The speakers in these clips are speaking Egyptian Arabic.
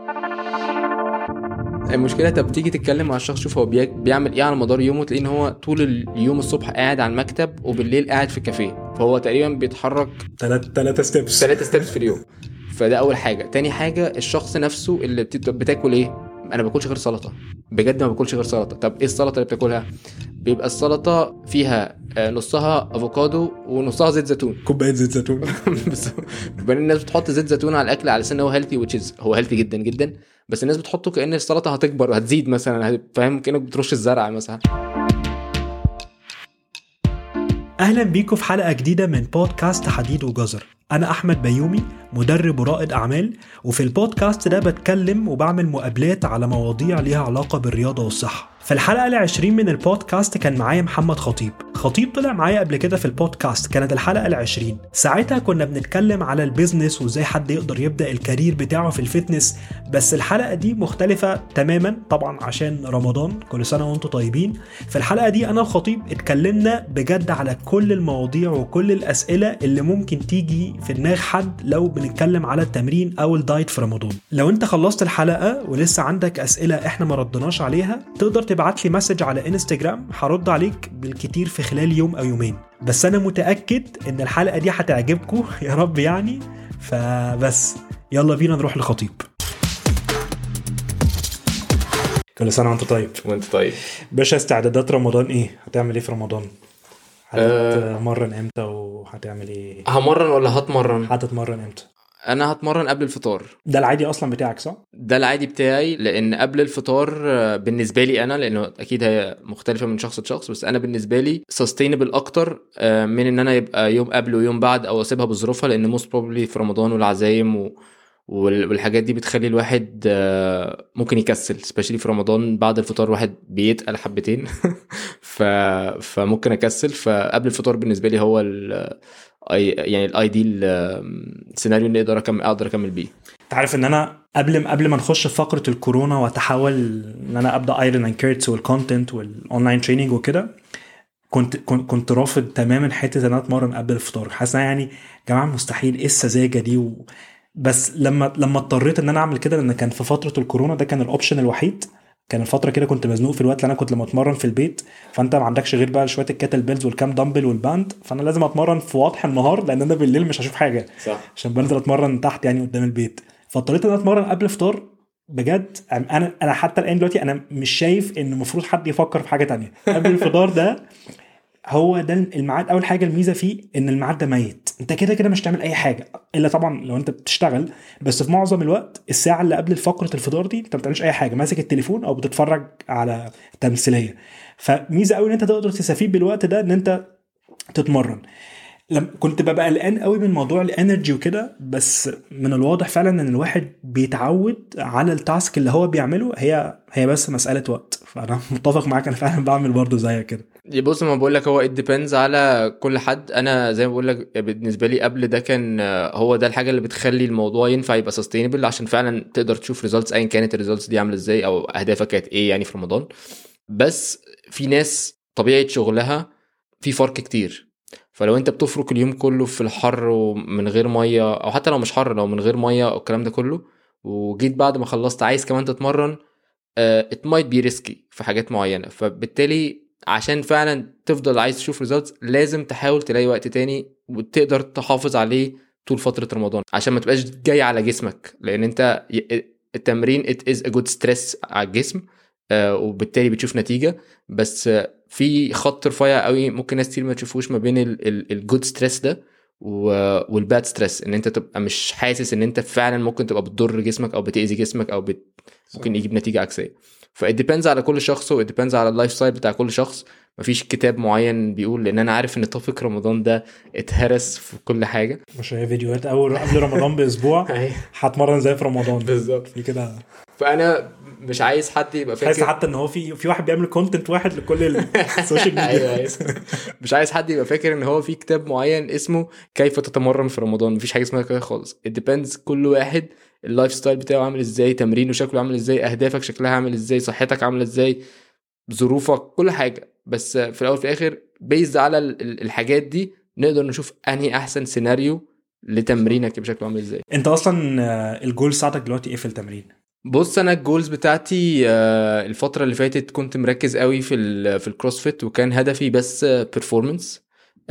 المشكله انت بتيجي تتكلم مع الشخص شوف هو بي- بيعمل ايه على مدار يومه تلاقيه ان هو طول اليوم الصبح قاعد على المكتب وبالليل قاعد في كافيه فهو تقريبا بيتحرك ثلاث ثلاثة ستيبس ثلاثة ستيبس في اليوم فده اول حاجه تاني حاجه الشخص نفسه اللي بت- بتاكل ايه انا ما باكلش غير سلطه بجد ما باكلش غير سلطه طب ايه السلطه اللي بتاكلها بيبقى السلطه فيها آه، نصها افوكادو ونصها زيت زيتون كوباية زيت زيتون بس وبعدين الناس بتحط زيت زيتون على الاكل على اساس ان هو هيلثي وتشيز هو هيلثي جدا جدا بس الناس بتحطه كان السلطه هتكبر وهتزيد مثلا هت- فاهم كانك بترش الزرع مثلا اهلا بيكم في حلقه جديده من بودكاست حديد وجزر انا احمد بيومي مدرب ورائد اعمال وفي البودكاست ده بتكلم وبعمل مقابلات على مواضيع ليها علاقه بالرياضه والصحه في الحلقه العشرين من البودكاست كان معايا محمد خطيب خطيب طلع معايا قبل كده في البودكاست كانت الحلقه العشرين ساعتها كنا بنتكلم على البيزنس وازاي حد يقدر يبدا الكارير بتاعه في الفتنس بس الحلقه دي مختلفه تماما طبعا عشان رمضان كل سنه وانتم طيبين في الحلقه دي انا وخطيب اتكلمنا بجد على كل المواضيع وكل الاسئله اللي ممكن تيجي في دماغ حد لو بنتكلم على التمرين او الدايت في رمضان لو انت خلصت الحلقه ولسه عندك اسئله احنا ما ردناش عليها تقدر تبعت لي مسج على انستجرام هرد عليك بالكتير في خلال يوم او يومين بس انا متاكد ان الحلقه دي هتعجبكم يا رب يعني فبس يلا بينا نروح لخطيب كل سنه وانت طيب وانت طيب باشا استعدادات رمضان ايه هتعمل ايه في رمضان أه هتتمرن امتى وهتعمل ايه همرن ولا هتمرن هتتمرن امتى انا هتمرن قبل الفطار ده العادي اصلا بتاعك صح ده العادي بتاعي لان قبل الفطار آه، بالنسبه لي انا لانه اكيد هي مختلفه من شخص لشخص بس انا بالنسبه لي سستينبل اكتر آه، من ان انا يبقى يوم قبل ويوم بعد او اسيبها بظروفها لان موست بروبلي في رمضان والعزايم و... وال- والحاجات دي بتخلي الواحد آه، ممكن يكسل سبيشالي في رمضان بعد الفطار واحد بيتقل حبتين ف... فممكن اكسل فقبل الفطار بالنسبه لي هو ال... أي- يعني الايديال سيناريو اللي اقدر اكمل اقدر اكمل بيه انت عارف ان انا قبل قبل ما نخش في فقره الكورونا واتحول ان انا ابدا ايرون اند كيرتس والكونتنت والاونلاين تريننج وكده كنت كنت كنت رافض تماما حته ان انا اتمرن قبل الفطار حاسس إن أنا يعني يا جماعه مستحيل ايه السذاجه دي و... بس لما لما اضطريت ان انا اعمل كده لان كان في فتره الكورونا ده كان الاوبشن الوحيد كان الفتره كده كنت مزنوق في الوقت اللي انا كنت لما اتمرن في البيت فانت ما عندكش غير بقى شويه الكاتل بيلز والكام دمبل والباند فانا لازم اتمرن في واضح النهار لان انا بالليل مش هشوف حاجه صح عشان بنزل اتمرن تحت يعني قدام البيت فاضطريت ان انا اتمرن قبل الفطار بجد انا انا حتى الان دلوقتي انا مش شايف ان المفروض حد يفكر في حاجه تانية قبل الفطار ده هو ده الميعاد اول حاجه الميزه فيه ان الميعاد ده ميت انت كده كده مش تعمل اي حاجه الا طبعا لو انت بتشتغل بس في معظم الوقت الساعه اللي قبل فقره الفطار دي انت ما بتعملش اي حاجه ماسك التليفون او بتتفرج على تمثيليه فميزه قوي ان انت تقدر تستفيد بالوقت ده ان انت تتمرن لما كنت ببقى قلقان قوي من موضوع الانرجي وكده بس من الواضح فعلا ان الواحد بيتعود على التاسك اللي هو بيعمله هي هي بس مساله وقت فانا متفق معاك انا فعلا بعمل برضه زيك كده بص ما بقول لك هو it depends على كل حد انا زي ما بقول لك بالنسبه لي قبل ده كان آه، هو ده الحاجه اللي بتخلي الموضوع ينفع يبقى sustainable عشان فعلا تقدر تشوف results ايا كانت الريزلتس دي عامله ازاي او اهدافك كانت ايه يعني في رمضان بس في ناس طبيعه شغلها في فرق كتير فلو انت بتفرك اليوم كله في الحر ومن غير ميه او حتى لو مش حر لو من غير ميه او الكلام ده كله وجيت بعد ما خلصت عايز كمان تتمرن آه، it might be risky في حاجات معينه فبالتالي عشان فعلا تفضل عايز تشوف ريزلتس لازم تحاول تلاقي وقت تاني وتقدر تحافظ عليه طول فتره رمضان عشان ما تبقاش جاي على جسمك لان انت ي- التمرين it is a good stress على الجسم آه، وبالتالي بتشوف نتيجه بس آه، في خط رفيع قوي ممكن ناس كتير ما تشوفوش ما بين الجود ستريس ده والباد ستريس ان انت تبقى مش حاسس ان انت فعلا ممكن تبقى بتضر جسمك او بتاذي جسمك او بت... ممكن يجيب نتيجه عكسيه فit depends على كل شخص و it depends على اللايف ستايل بتاع كل شخص مفيش كتاب معين بيقول لان انا عارف ان توبيك رمضان ده اتهرس في كل حاجه مش هي فيديوهات اول قبل رمضان باسبوع هتمرن زي في رمضان بالظبط في كده فانا مش عايز حد يبقى تحس فاكر حتى ان هو في في واحد بيعمل كونتنت واحد لكل السوشيال ايوه ميديا ايوه مش عايز حد يبقى فاكر ان هو في كتاب معين اسمه كيف تتمرن في رمضان مفيش حاجه اسمها كده خالص it depends كل واحد اللايف ستايل بتاعه عامل ازاي تمرينه شكله عامل ازاي اهدافك شكلها عامل ازاي صحتك عامله ازاي ظروفك كل حاجه بس في الاول وفي الاخر بيزد على ال- ال- الحاجات دي نقدر نشوف انهي احسن سيناريو لتمرينك بشكل عامل ازاي انت اصلا آه، الجول بتاعتك دلوقتي ايه في التمرين؟ بص انا الجولز بتاعتي آه، الفتره اللي فاتت كنت مركز قوي في ال في الكروسفيت وكان هدفي بس بيرفورمانس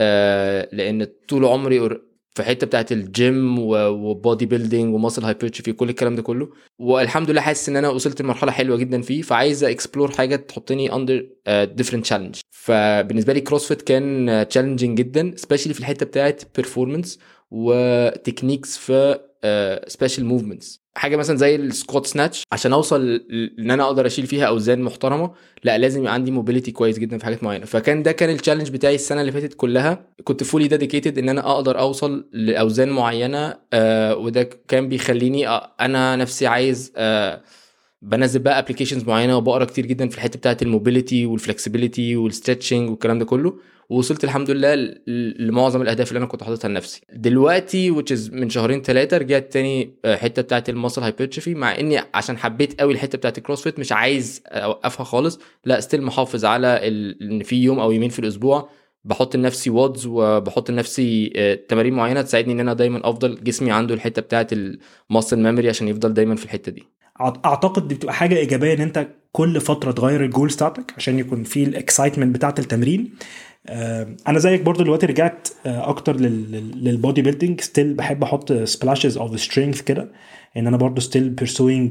لان طول عمري أور- في حته بتاعت الجيم وبودي بيلدينج وماسل هايبرتروفي كل الكلام ده كله والحمد لله حاسس ان انا وصلت لمرحله حلوه جدا فيه فعايز اكسبلور حاجه تحطني اندر ديفرنت تشالنج فبالنسبه لي كروسفيت كان تشالنجينج جدا سبيشالي في الحته بتاعت بيرفورمانس وتكنيكس في سبيشال موفمنتس حاجه مثلا زي السكوات سناتش عشان اوصل ل- ان انا اقدر اشيل فيها اوزان محترمه لا لازم يبقى عندي موبيليتي كويس جدا في حاجات معينه فكان ده كان التشالنج بتاعي السنه اللي فاتت كلها كنت فولي ديديكيتد ان انا اقدر اوصل لاوزان معينه آه وده كان بيخليني آه انا نفسي عايز آه بنزل بقى ابلكيشنز معينه وبقرا كتير جدا في الحته بتاعت الموبيليتي والفلكسبيليتي والستريتشنج والكلام ده كله ووصلت الحمد لله ل- لمعظم الاهداف اللي انا كنت حاططها لنفسي دلوقتي which is من شهرين ثلاثه رجعت تاني آه، حته بتاعت الماسل هايبرتروفي مع اني عشان حبيت قوي الحته بتاعت الكروسفيت مش عايز اوقفها خالص لا ستيل محافظ على ال... ان في يوم او يومين في الاسبوع بحط لنفسي وادز وبحط لنفسي آه، تمارين معينه تساعدني ان انا دايما افضل جسمي عنده الحته بتاعت الماسل ميموري عشان يفضل دايما في الحته دي أعت- اعتقد دي بتبقى حاجه ايجابيه ان انت كل فتره تغير الجولز بتاعتك عشان يكون في الاكسايتمنت بتاعت التمرين آه، انا زيك برضو دلوقتي رجعت آه، اكتر للبودي بيلدينج ستيل بحب احط سبلاشز اوف سترينث كده ان انا برضو ستيل بيرسوينج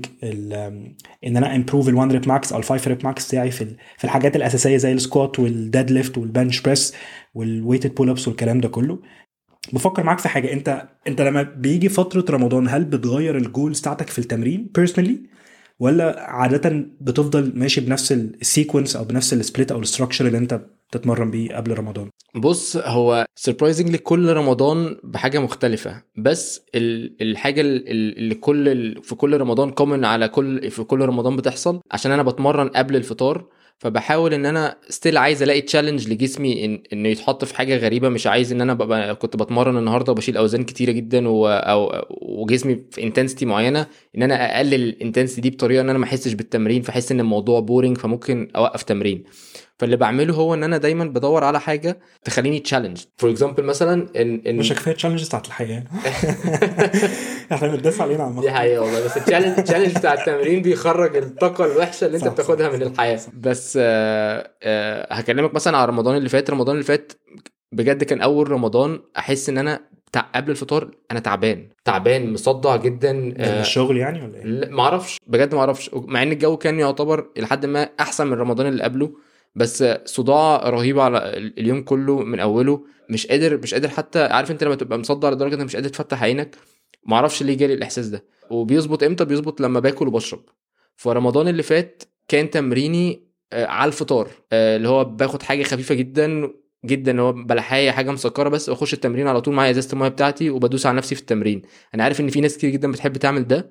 ان انا امبروف ال1 ريب ماكس او ال5 ريب ماكس بتاعي في ال- في الحاجات الاساسيه زي السكوات والديد ليفت والبنش بريس والويتد بول ابس والكلام ده كله بفكر معاك في حاجه انت انت لما بيجي فتره رمضان هل بتغير الجولز بتاعتك في التمرين بيرسونالي ولا عاده بتفضل ماشي بنفس السيكونس او بنفس السبليت او الستراكشر اللي انت بتتمرن بيه قبل رمضان بص هو سربرايزنجلي كل رمضان بحاجه مختلفه بس ال- الحاجه ال- ال- اللي كل ال- في كل رمضان كومن على كل في كل رمضان بتحصل عشان انا بتمرن قبل الفطار فبحاول ان انا ستيل عايز الاقي تشالنج لجسمي إن انه يتحط في حاجه غريبه مش عايز ان انا ببقى كنت بتمرن النهارده وبشيل اوزان كتيره جدا و... أو... وجسمي في انتنسيتي معينه ان انا اقلل الانتنسيتي دي بطريقه ان انا ما احسش بالتمرين فاحس ان الموضوع بورنج فممكن اوقف تمرين فاللي بعمله هو ان انا دايما بدور على حاجه تخليني تشالنج فور اكزامبل مثلا ان ان مش كفايه تشالنجز بتاعت الحياه احنا بندافع علينا عن دي حقيقة والله بس التشالنج التشالنج بتاع التمرين بيخرج الطاقة الوحشة اللي انت صح، بتاخدها صح، من صح، الحياة صح. بس آه آه هكلمك مثلا على رمضان اللي فات رمضان اللي فات بجد كان اول رمضان احس ان انا تع... قبل الفطار انا تعبان تعبان مصدع جدا من آه الشغل يعني ولا ايه؟ لا، معرفش بجد معرفش مع ان الجو كان يعتبر لحد ما احسن من رمضان اللي قبله بس صداع رهيب على ال- اليوم كله من اوله مش قادر مش قادر حتى عارف انت لما تبقى مصدع لدرجه انك مش قادر تفتح عينك معرفش ليه جالي الاحساس ده وبيظبط امتى بيظبط لما باكل وبشرب فرمضان اللي فات كان تمريني آه، على الفطار آه، اللي هو باخد حاجه خفيفه جدا جدا اللي هو بلحايه حاجه مسكره بس واخش التمرين على طول معايا ازازه الميه بتاعتي وبدوس على نفسي في التمرين انا عارف ان في ناس كتير جدا بتحب تعمل ده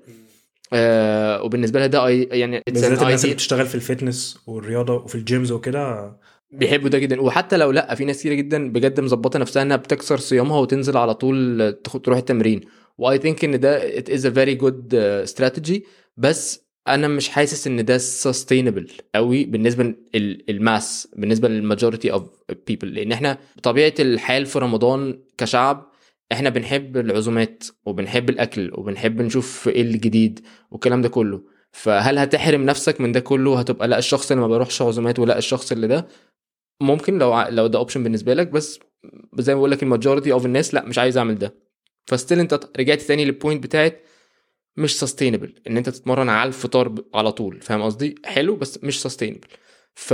آه وبالنسبه لها ده أي- يعني it's بالذات an الناس اللي ideal- بتشتغل في الفتنس والرياضه وفي الجيمز وكده بيحبوا ده جدا وحتى لو لا في ناس كتير جدا بجد مظبطه نفسها انها بتكسر صيامها وتنزل على طول تخ- تروح التمرين واي ثينك ان ده ات از ا فيري جود استراتيجي بس انا مش حاسس ان ده سستينبل قوي بالنسبه للماس بالنسبه للماجوريتي اوف بيبل لان احنا بطبيعه الحال في رمضان كشعب احنا بنحب العزومات وبنحب الاكل وبنحب نشوف ايه الجديد والكلام ده كله فهل هتحرم نفسك من ده كله هتبقى لا الشخص اللي ما بيروحش عزومات ولا الشخص اللي ده ممكن لو ع- لو ده اوبشن بالنسبه لك بس زي ما بقول لك الماجوريتي اوف الناس لا مش عايز اعمل ده فستيل انت ت- رجعت تاني للبوينت بتاعت مش سستينبل ان انت تتمرن على الفطار ب- على طول فاهم قصدي حلو بس مش سستينبل ف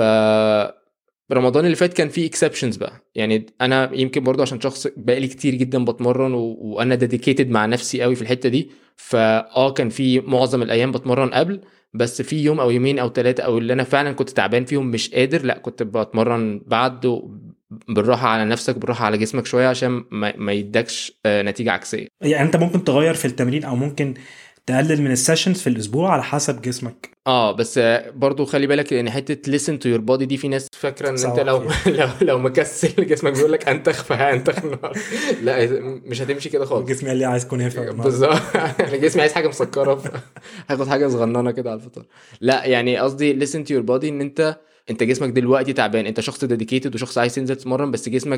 رمضان اللي فات كان فيه اكسبشنز بقى يعني انا يمكن برضو عشان شخص بقالي كتير جدا بتمرن و... وانا ديديكيتد مع نفسي قوي في الحته دي فاه كان في معظم الايام بتمرن قبل بس في يوم او يومين او ثلاثه او اللي انا فعلا كنت تعبان فيهم مش قادر لا كنت بتمرن بعد و- بالراحه على نفسك بالراحه على جسمك شويه عشان ما, ما يدكش آه، نتيجه عكسيه يعني انت ممكن تغير في التمرين او ممكن تقلل من السيشنز في الاسبوع على حسب جسمك اه بس آه، برضو خلي بالك لان حته listen to your body دي في ناس فاكره ان انت صعبة لو لو لو مكسل جسمك بيقول لك انتخ فهانتخ النهاردة. لا مش هتمشي كده خالص جسمي قال لي عايز كنافه بالظبط انا جسمي عايز حاجه مسكره ف- هاخد حاجه صغننه كده على الفطار لا يعني قصدي listen to your body ان انت انت جسمك دلوقتي تعبان انت شخص ديديكيتد وشخص عايز تنزل تتمرن بس جسمك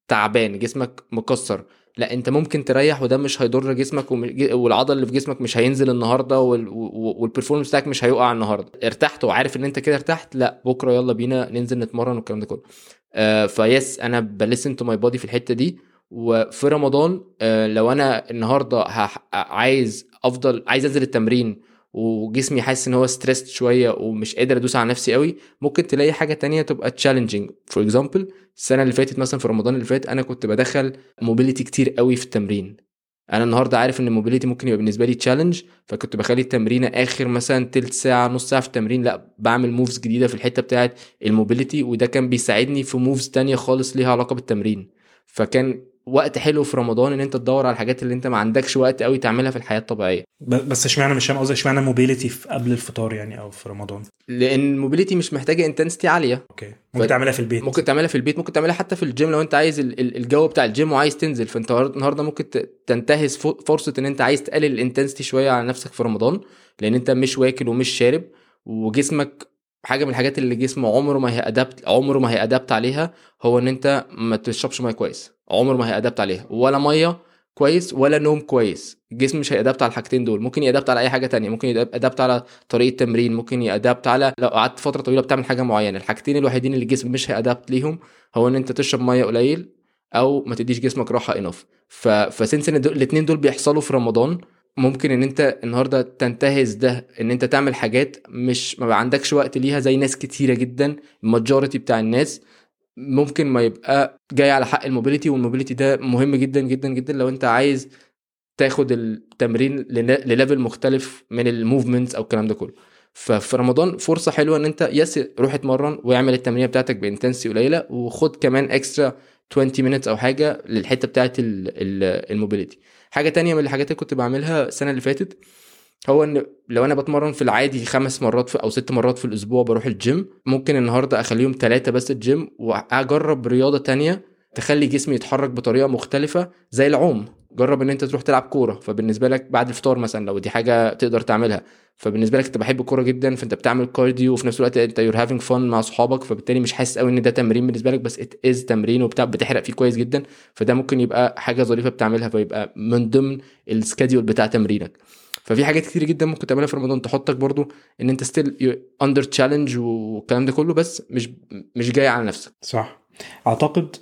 تعبان جسمك مكسر لا انت ممكن تريح وده مش هيضر جسمك وم- والعضل اللي في جسمك مش هينزل النهارده وال- و- والبرفورمانس بتاعك مش هيقع النهارده ارتحت وعارف ان انت كده ارتحت لا بكره يلا بينا ننزل نتمرن والكلام ده كله آه فيس انا بلسن تو ماي بودي في الحته دي وفي رمضان آه لو انا النهارده هح- عايز افضل عايز انزل التمرين وجسمي حاسس ان هو ستريسد شويه ومش قادر ادوس على نفسي قوي ممكن تلاقي حاجه تانية تبقى تشالنجينج فور اكزامبل السنه اللي فاتت مثلا في رمضان اللي فات انا كنت بدخل موبيليتي كتير قوي في التمرين انا النهارده عارف ان الموبيليتي ممكن يبقى بالنسبه لي تشالنج فكنت بخلي التمرين اخر مثلا تلت ساعه نص ساعه في التمرين لا بعمل موفز جديده في الحته بتاعه الموبيليتي وده كان بيساعدني في موفز تانية خالص ليها علاقه بالتمرين فكان وقت حلو في رمضان ان انت تدور على الحاجات اللي انت ما عندكش وقت قوي تعملها في الحياه الطبيعيه ب- بس اشمعنى مش فاهم قصدي اشمعنى موبيليتي في قبل الفطار يعني او في رمضان لان الموبيليتي مش محتاجه انتنسيتي عاليه اوكي ممكن ف- تعملها في البيت ممكن تعملها في البيت ممكن تعملها حتى في الجيم لو انت عايز ال- ال- الجو بتاع الجيم وعايز تنزل فانت النهارده ممكن ت- تنتهز ف- فرصه ان انت عايز تقلل الانتنسيتي شويه على نفسك في رمضان لان انت مش واكل ومش شارب وجسمك حاجه من الحاجات اللي جسمه عمره ما هيأدبت عمره ما هيأدبت عليها هو ان انت ما تشربش ميه كويس عمره ما هيأدبت عليها ولا ميه كويس ولا نوم كويس الجسم مش هيأدبت على الحاجتين دول ممكن يأدبت على اي حاجه تانية ممكن يأدبت على طريقه تمرين ممكن يأدبت على لو قعدت فتره طويله بتعمل حاجه معينه الحاجتين الوحيدين اللي الجسم مش هيأدبت ليهم هو ان انت تشرب ميه قليل او ما تديش جسمك راحه انف ف... فسنس ان الاثنين دول بيحصلوا في رمضان ممكن ان انت النهارده تنتهز ده ان انت تعمل حاجات مش ما بقى عندكش وقت ليها زي ناس كتيره جدا الماجوريتي بتاع الناس ممكن ما يبقى جاي على حق الموبيليتي والموبيليتي ده مهم جدا جدا جدا لو انت عايز تاخد التمرين لن- لليفل مختلف من الموفمنتس او الكلام ده كله ففي رمضان فرصه حلوه ان انت يس روح اتمرن واعمل التمرين بتاعتك بانتنسي قليله وخد كمان اكسترا 20 minutes او حاجه للحته بتاعت الموبيليتي حاجه تانية من الحاجات اللي كنت بعملها السنه اللي فاتت هو ان لو انا بتمرن في العادي خمس مرات في او ست مرات في الاسبوع بروح الجيم ممكن النهارده اخليهم ثلاثه بس الجيم واجرب رياضه تانية تخلي جسمي يتحرك بطريقه مختلفه زي العوم جرب ان انت تروح تلعب كوره فبالنسبه لك بعد الفطار مثلا لو دي حاجه تقدر تعملها فبالنسبه لك انت بحب الكوره جدا فانت بتعمل كارديو وفي نفس الوقت انت يور هافينج فن مع صحابك فبالتالي مش حاسس قوي ان ده تمرين بالنسبه لك بس ات از تمرين وبتاع بتحرق فيه كويس جدا فده ممكن يبقى حاجه ظريفه بتعملها فيبقى من ضمن السكاديول بتاع تمرينك ففي حاجات كتير جدا ممكن تعملها في رمضان تحطك برضو ان انت ستيل اندر تشالنج والكلام ده كله بس مش مش جاي على نفسك صح اعتقد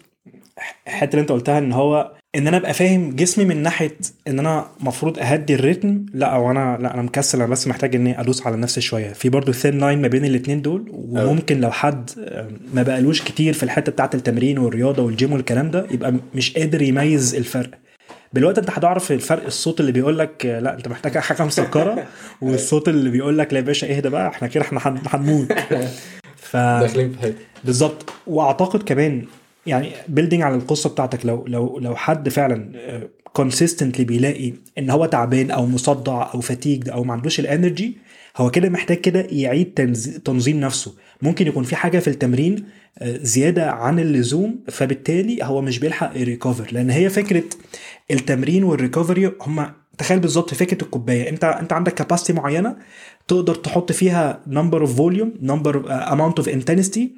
الحته اللي انت قلتها ان هو ان انا ابقى فاهم جسمي من ناحيه ان انا المفروض اهدي الريتم لا او انا لا انا مكسل انا بس محتاج اني ادوس على نفسي شويه في برضو ثين لاين ما بين الاثنين دول وممكن لو حد ما بقالوش كتير في الحته بتاعه التمرين والرياضه والجيم والكلام ده يبقى مش قادر يميز الفرق بالوقت انت هتعرف الفرق الصوت اللي بيقول لك لا انت محتاج حاجه مسكره والصوت اللي بيقول لك لا يا باشا اهدى بقى احنا كده احنا هن- هنموت ف داخلين في حاجه بالظبط واعتقد كمان يعني بيلدينج على القصه بتاعتك لو لو لو حد فعلا كونسيستنتلي بيلاقي ان هو تعبان او مصدع او فاتيجد او ما عندوش الانرجي هو كده محتاج كده يعيد تنز- تنظيم نفسه ممكن يكون في حاجه في التمرين آه، زياده عن اللزوم فبالتالي هو مش بيلحق يريكفر لان هي فكره التمرين والريكفري هما تخيل بالظبط فكره الكوبايه انت انت عندك كاباسيتي معينه تقدر تحط فيها نمبر اوف فوليوم نمبر اماونت اوف انتنستي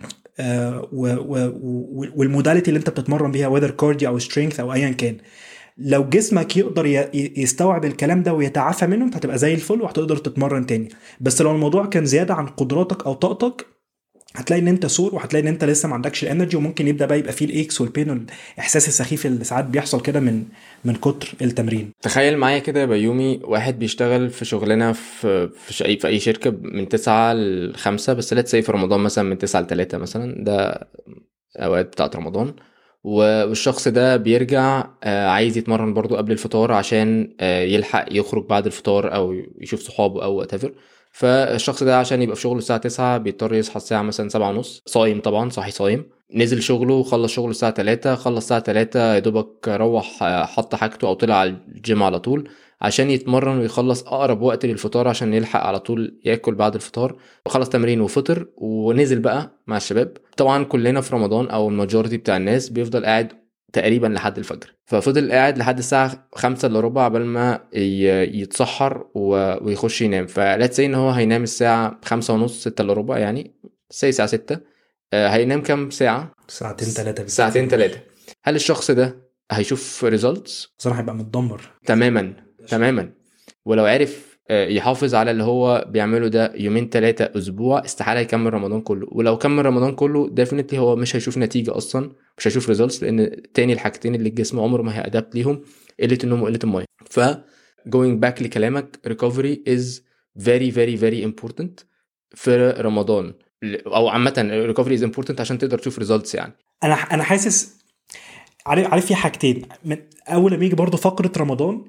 والموداليتي اللي انت بتتمرن بيها وذر كارديو او سترينث او ايا كان لو جسمك يقدر ي- ي- يستوعب الكلام ده ويتعافى منه انت هتبقى زي الفل وهتقدر تتمرن تاني بس لو الموضوع كان زياده عن قدراتك او طاقتك هتلاقي ان انت سور وهتلاقي ان انت لسه ما عندكش الانرجي وممكن يبدا بقى يبقى فيه الاكس والبين والاحساس السخيف اللي ساعات بيحصل كده من من كتر التمرين تخيل معايا كده يا بيومي واحد بيشتغل في شغلانه في في, ش- في اي شركه من 9 ل 5 بس لا في رمضان مثلا من 9 ل 3 مثلا ده اوقات بتاعت رمضان و- والشخص ده بيرجع آه، عايز يتمرن برضو قبل الفطار عشان آه، يلحق يخرج بعد الفطار او يشوف صحابه او whatever فالشخص ده عشان يبقى في شغله الساعة 9 بيضطر يصحى الساعة مثلا 7 ونص صايم طبعا صاحي صايم نزل شغله خلص شغله الساعة 3 خلص الساعة 3 يا دوبك روح آه، حط حاجته أو طلع على الجيم على طول عشان يتمرن ويخلص أقرب وقت للفطار عشان يلحق على طول ياكل بعد الفطار وخلص تمرين وفطر ونزل بقى مع الشباب طبعا كلنا في رمضان أو الماجورتي بتاع الناس بيفضل قاعد تقريبا لحد الفجر ففضل قاعد لحد الساعة خمسة الا ربع قبل ما ي- يتسحر و- ويخش ينام فلا تسي ان هو هينام الساعة خمسة ونص ستة الا ربع يعني سي الساعة ستة آه، هينام كام ساعة؟ ساعتين ثلاثه ساعتين ثلاثة هل الشخص ده هيشوف ريزلتس صراحه هيبقى متدمر تماما تماما ولو عرف آه، يحافظ على اللي هو بيعمله ده يومين ثلاثة أسبوع استحالة يكمل رمضان كله ولو كمل رمضان كله ديفنتلي هو مش هيشوف نتيجة أصلا مش هيشوف ريزلتس لأن تاني الحاجتين اللي الجسم عمره ما هيأدابت ليهم قلة النوم وقلة المية ف going back لكلامك recovery is very very very important في رمضان أو عامة recovery is important عشان تقدر تشوف ريزلتس يعني انا انا حاسس عارف عارف في حاجتين من اول ما يجي برضه فقره رمضان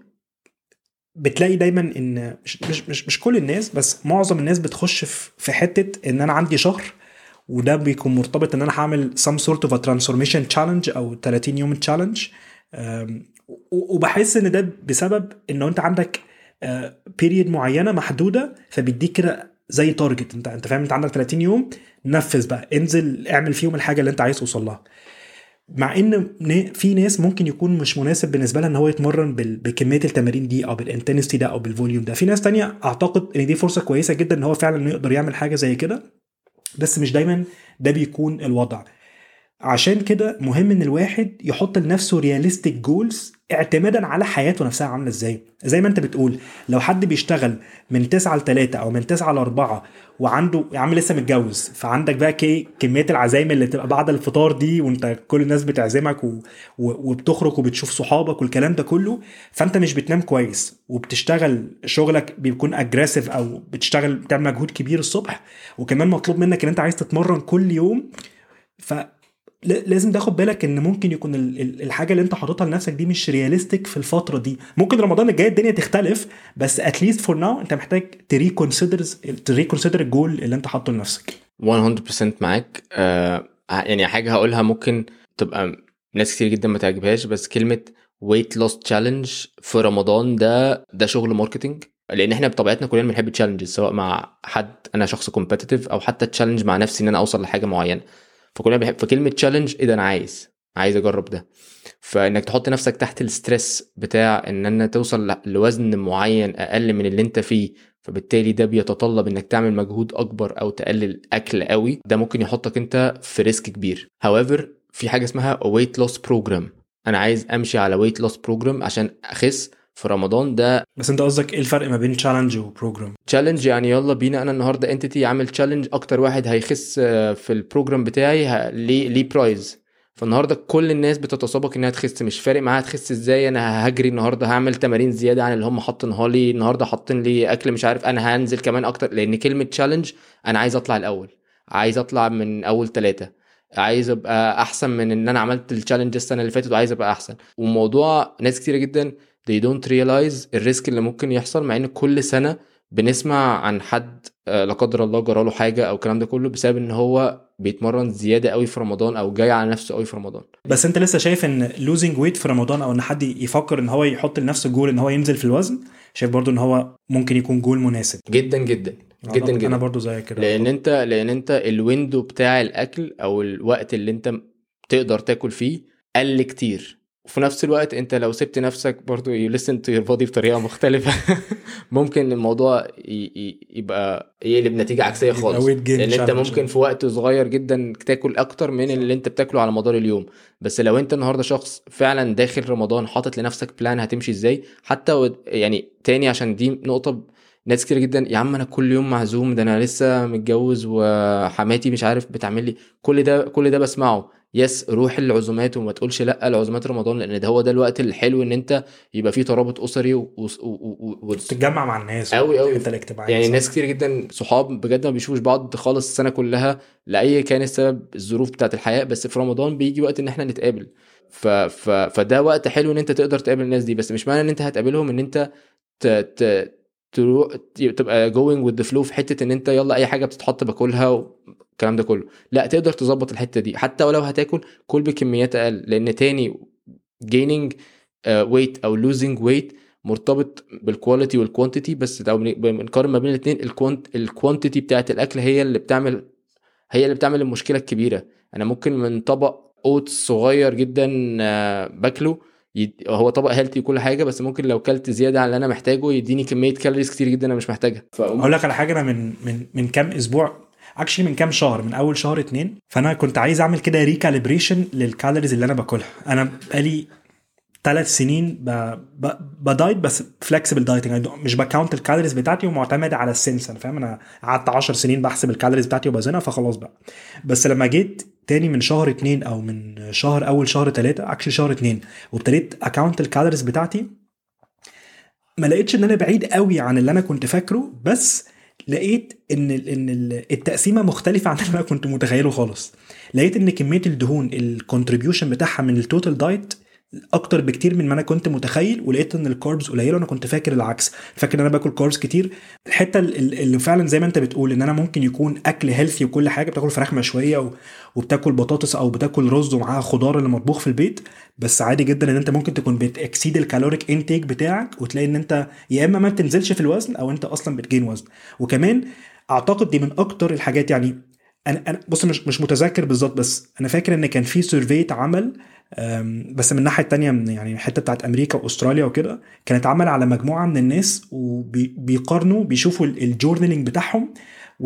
بتلاقي دايما ان مش مش مش, مش كل الناس بس معظم الناس بتخش في في حته ان انا عندي شهر وده بيكون مرتبط ان انا هعمل some sort of a transformation challenge او 30 يوم challenge أم، و- وبحس ان ده بسبب ان انت عندك بيريد معينه محدوده فبيديك كده زي تارجت انت انت فاهم انت عندك 30 يوم نفذ بقى انزل اعمل فيهم الحاجه اللي انت عايز توصل لها مع ان نا- في ناس ممكن يكون مش مناسب بالنسبه لها ان هو يتمرن بال- بكميه التمارين دي او بالانتنستي ده او بالفوليوم ده في ناس تانية اعتقد ان دي فرصه كويسه جدا ان هو فعلا إنه يقدر يعمل حاجه زي كده بس مش دايما ده بيكون الوضع عشان كده مهم ان الواحد يحط لنفسه رياليستيك جولز اعتمادا على حياته نفسها عامله ازاي زي ما انت بتقول لو حد بيشتغل من 9 ل 3 او من 9 ل 4 وعنده يا عم لسه متجوز فعندك بقى كي كميه العزايم اللي بتبقى بعد الفطار دي وانت كل الناس بتعزمك و... و... وبتخرج وبتشوف صحابك والكلام ده كله فانت مش بتنام كويس وبتشتغل شغلك بيكون اجريسيف او بتشتغل بتعمل مجهود كبير الصبح وكمان مطلوب منك ان انت عايز تتمرن كل يوم ف ل- لازم تاخد بالك ان ممكن يكون ال- ال- الحاجه اللي انت حاططها لنفسك دي مش رياليستيك في الفتره دي ممكن رمضان الجاي الدنيا تختلف بس اتليست فور ناو انت محتاج تريكونسيدر تريكونسيدر الجول اللي انت حاطه لنفسك 100% معاك آه يعني حاجة هقولها ممكن تبقى ناس كتير جدا ما تعجبهاش بس كلمة weight loss challenge في رمضان ده ده شغل ماركتينج لان احنا بطبيعتنا كلنا بنحب تشالنجز سواء مع حد انا شخص كومبتيتيف او حتى تشالنج مع نفسي ان انا اوصل لحاجه معينه فكلنا بنحب فكلمه تشالنج ايه ده انا عايز عايز اجرب ده فانك تحط نفسك تحت الستريس بتاع ان انا توصل ل- لوزن معين اقل من اللي انت فيه فبالتالي ده بيتطلب انك تعمل مجهود اكبر او تقلل اكل قوي ده ممكن يحطك انت في ريسك كبير however في حاجه اسمها weight loss program انا عايز امشي على weight loss program عشان اخس في رمضان ده بس انت قصدك ايه الفرق ما بين تشالنج وبروجرام تشالنج يعني يلا بينا انا النهارده انتيتي عامل تشالنج اكتر واحد هيخس آه، في البروجرام بتاعي ه- ليه ليه برايز فالنهارده كل الناس بتتسابق انها تخس مش فارق معاها تخس ازاي انا هجري النهارده هعمل تمارين زياده عن اللي هم حاطينها لي النهارده حاطين لي اكل مش عارف انا هنزل كمان اكتر لان كلمه تشالنج انا عايز اطلع الاول عايز اطلع من اول ثلاثه عايز ابقى احسن من ان انا عملت التشالنج السنه اللي فاتت وعايز ابقى احسن وموضوع ناس كتيره جدا they don't realize الريسك اللي ممكن يحصل مع ان كل سنه بنسمع عن حد آه، لا قدر الله جراله حاجه او الكلام ده كله بسبب ان هو بيتمرن زياده قوي في رمضان او جاي على نفسه قوي في رمضان بس انت لسه شايف ان لوزنج ويت في رمضان او ان حد يفكر ان هو يحط لنفسه جول ان هو ينزل في الوزن شايف برضو ان هو ممكن يكون جول مناسب جدا جدا جدا انا جدا برضو زيك كده لان انت لان انت الويندو بتاع الاكل او الوقت اللي انت تقدر تاكل فيه قل كتير وفي نفس الوقت انت لو سبت نفسك برضو you listen to your body بطريقه مختلفه ممكن الموضوع ي- ي- يبقى يقلب نتيجه عكسيه يبقى خالص weight gain لان انت challenge. ممكن في وقت صغير جدا تاكل اكتر من اللي انت بتاكله على مدار اليوم بس لو انت النهارده شخص فعلا داخل رمضان حاطط لنفسك بلان هتمشي ازاي حتى و... يعني تاني عشان دي نقطه ناس كتير جدا يا عم انا كل يوم معزوم ده انا لسه متجوز وحماتي مش عارف بتعمل لي كل ده كل ده بسمعه يس روح العزومات وما تقولش لا لعزومات رمضان لان ده هو ده الوقت الحلو ان انت يبقى فيه ترابط اسري و... و... و... و... تتجمع مع الناس أوي أوي. انت الاجتماعيه يعني صح؟ ناس كتير جدا صحاب بجد ما بيشوفوش بعض خالص السنه كلها لاي كان السبب الظروف بتاعت الحياه بس في رمضان بيجي وقت ان احنا نتقابل ف... ف... فده وقت حلو ان انت تقدر تقابل الناس دي بس مش معنى ان انت هتقابلهم ان انت ت... ت... تروح تبقى going with the flow في حته ان انت يلا اي حاجه بتتحط باكلها والكلام ده كله لا تقدر تظبط الحته دي حتى ولو هتاكل كل بكميات اقل لان تاني gaining uh, weight او losing weight مرتبط بالكواليتي والكوانتيتي بس لو بن- بنقارن ما بين الاثنين الكوانتيتي بتاعت الاكل هي اللي بتعمل هي اللي بتعمل المشكله الكبيره انا ممكن من طبق اوتس صغير جدا آه، باكله يد- هو طبق هيلثي وكل حاجه بس ممكن لو كلت زياده عن اللي انا محتاجه يديني كميه كالوريز كتير جدا انا مش محتاجها فأقوم- اقول لك على حاجه انا من من من كام اسبوع اكشلي من كام شهر من اول شهر اتنين فانا كنت عايز اعمل كده ريكاليبريشن للكالوريز اللي انا باكلها انا بقالي ثلاث سنين ب... ب... بدايت بس فلكسبل دايتنج مش بكاونت الكالوريز بتاعتي ومعتمد على السنس انا فاهم انا قعدت 10 سنين بحسب الكالوريز بتاعتي وبزنها فخلاص بقى بس لما جيت تاني من شهر اتنين او من شهر اول شهر ثلاثة اكشلي شهر اتنين وابتديت اكاونت الكالوريز بتاعتي ما لقيتش ان انا بعيد قوي عن اللي انا كنت فاكره بس لقيت ان ان التقسيمه مختلفه عن اللي انا كنت متخيله خالص لقيت ان كميه الدهون الكونتريبيوشن بتاعها من التوتال دايت اكتر بكتير من ما انا كنت متخيل ولقيت ان الكاربز قليله وانا كنت فاكر العكس فاكر ان انا باكل كاربز كتير الحته اللي فعلا زي ما انت بتقول ان انا ممكن يكون اكل هيلثي وكل حاجه بتاكل فراخ مشويه وبتاكل بطاطس او بتاكل رز ومعاها خضار اللي مطبوخ في البيت بس عادي جدا ان انت ممكن تكون بتاكسيد الكالوريك انتيك بتاعك وتلاقي ان انت يا اما ما بتنزلش في الوزن او انت اصلا بتجين وزن وكمان اعتقد دي من اكتر الحاجات يعني انا انا بص مش مش متذكر بالظبط بس انا فاكر ان كان في سيرفي اتعمل بس من الناحيه التانية من يعني الحته بتاعت امريكا واستراليا وكده كانت اتعمل على مجموعه من الناس وبيقارنوا بيشوفوا الجورنالينج بتاعهم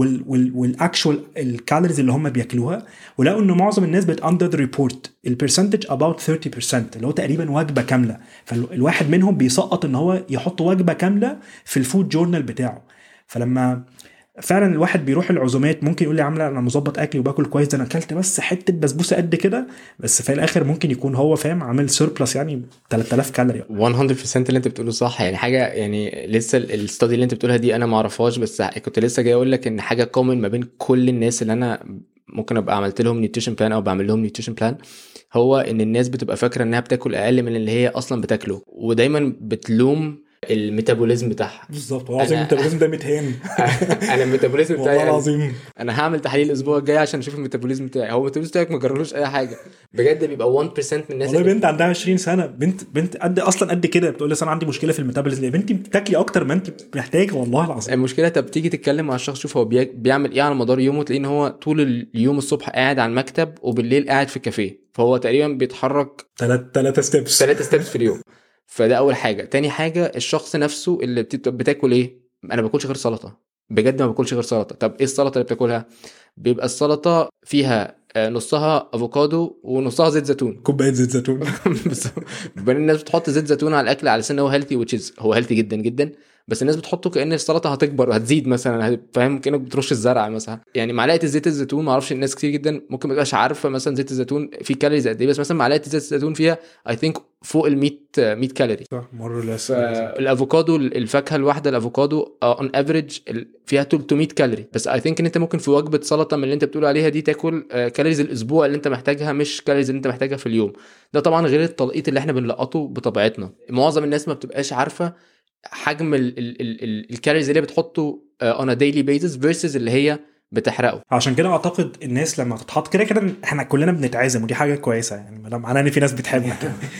والاكشوال الكالوريز اللي هم بياكلوها ولقوا ان معظم الناس بت اندر ريبورت البرسنتج اباوت 30% اللي هو تقريبا وجبه كامله فالواحد منهم بيسقط ان هو يحط وجبه كامله في الفود جورنال بتاعه فلما فعلا الواحد بيروح العزومات ممكن يقول لي عامله انا مظبط اكلي وباكل كويس ده انا اكلت بس حته بسبوسه قد كده بس في الاخر ممكن يكون هو فاهم عامل سيربلس يعني 3000 كالوري 100% اللي انت بتقوله صح يعني حاجه يعني لسه الاستادي اللي انت بتقولها دي انا ما اعرفهاش بس كنت لسه جاي اقول لك ان حاجه كومن ما بين كل الناس اللي انا ممكن ابقى عملت لهم نيوتريشن بلان او بعمل لهم نيوتريشن بلان هو ان الناس بتبقى فاكره انها بتاكل اقل من اللي هي اصلا بتاكله ودايما بتلوم الميتابوليزم بتاعها بالظبط والله العظيم الميتابوليزم ده متهان انا الميتابوليزم بتاعي والله العظيم انا هعمل تحليل الاسبوع الجاي عشان اشوف الميتابوليزم بتاعي هو الميتابوليزم بتاعك ما جرالوش اي حاجه بجد بيبقى 1% من الناس والله بنت عندها 20 سنه بنت بنت قد اصلا قد كده بتقول لي انا عندي مشكله في الميتابوليزم يا بنتي بتاكلي اكتر ما انت محتاجه والله العظيم المشكله طب تيجي تتكلم مع الشخص شوف هو بيعمل ايه على مدار يومه تلاقيه ان هو طول اليوم الصبح قاعد على المكتب وبالليل قاعد في الكافيه فهو تقريبا بيتحرك ثلاث ثلاثة ستيبس ثلاثة ستيبس في اليوم فده اول حاجه تاني حاجه الشخص نفسه اللي بتاكل ايه انا باكلش غير سلطه بجد ما باكلش غير سلطه طب ايه السلطه اللي بتاكلها بيبقى السلطه فيها نصها افوكادو ونصها زيت زيتون كوبايه زيت زيتون بس الناس بتحط زيت زيتون على الاكل على ان هو هيلثي وتشيز هو هيلثي جدا جدا بس الناس بتحطه كان السلطه هتكبر وهتزيد مثلا فاهم كانك بترش الزرع مثلا يعني معلقه زيت الزيتون ما اعرفش الناس كتير جدا ممكن ما تبقاش عارفه مثلا زيت الزيتون فيه كالوريز قد ايه بس مثلا معلقه زيت الزيتون فيها اي ثينك فوق ال 100 100 كالوري صح مره لس الافوكادو الفاكهه الواحده الافوكادو اون افريج فيها 300 كالوري بس اي ثينك ان انت ممكن في وجبه سلطه من اللي انت بتقول عليها دي تاكل كالوريز الاسبوع اللي انت محتاجها مش كالوريز اللي انت محتاجها في اليوم ده طبعا غير التلقيط اللي احنا بنلقطه بطبيعتنا معظم الناس ما بتبقاش عارفه حجم الكالوريز اللي بتحطه اون ديلي بيزس فيرسز اللي هي بتحرقه عشان كده اعتقد الناس لما تتحط كده كده احنا كلنا بنتعزم ودي حاجه كويسه يعني ما دام معناه ان في ناس بتحبك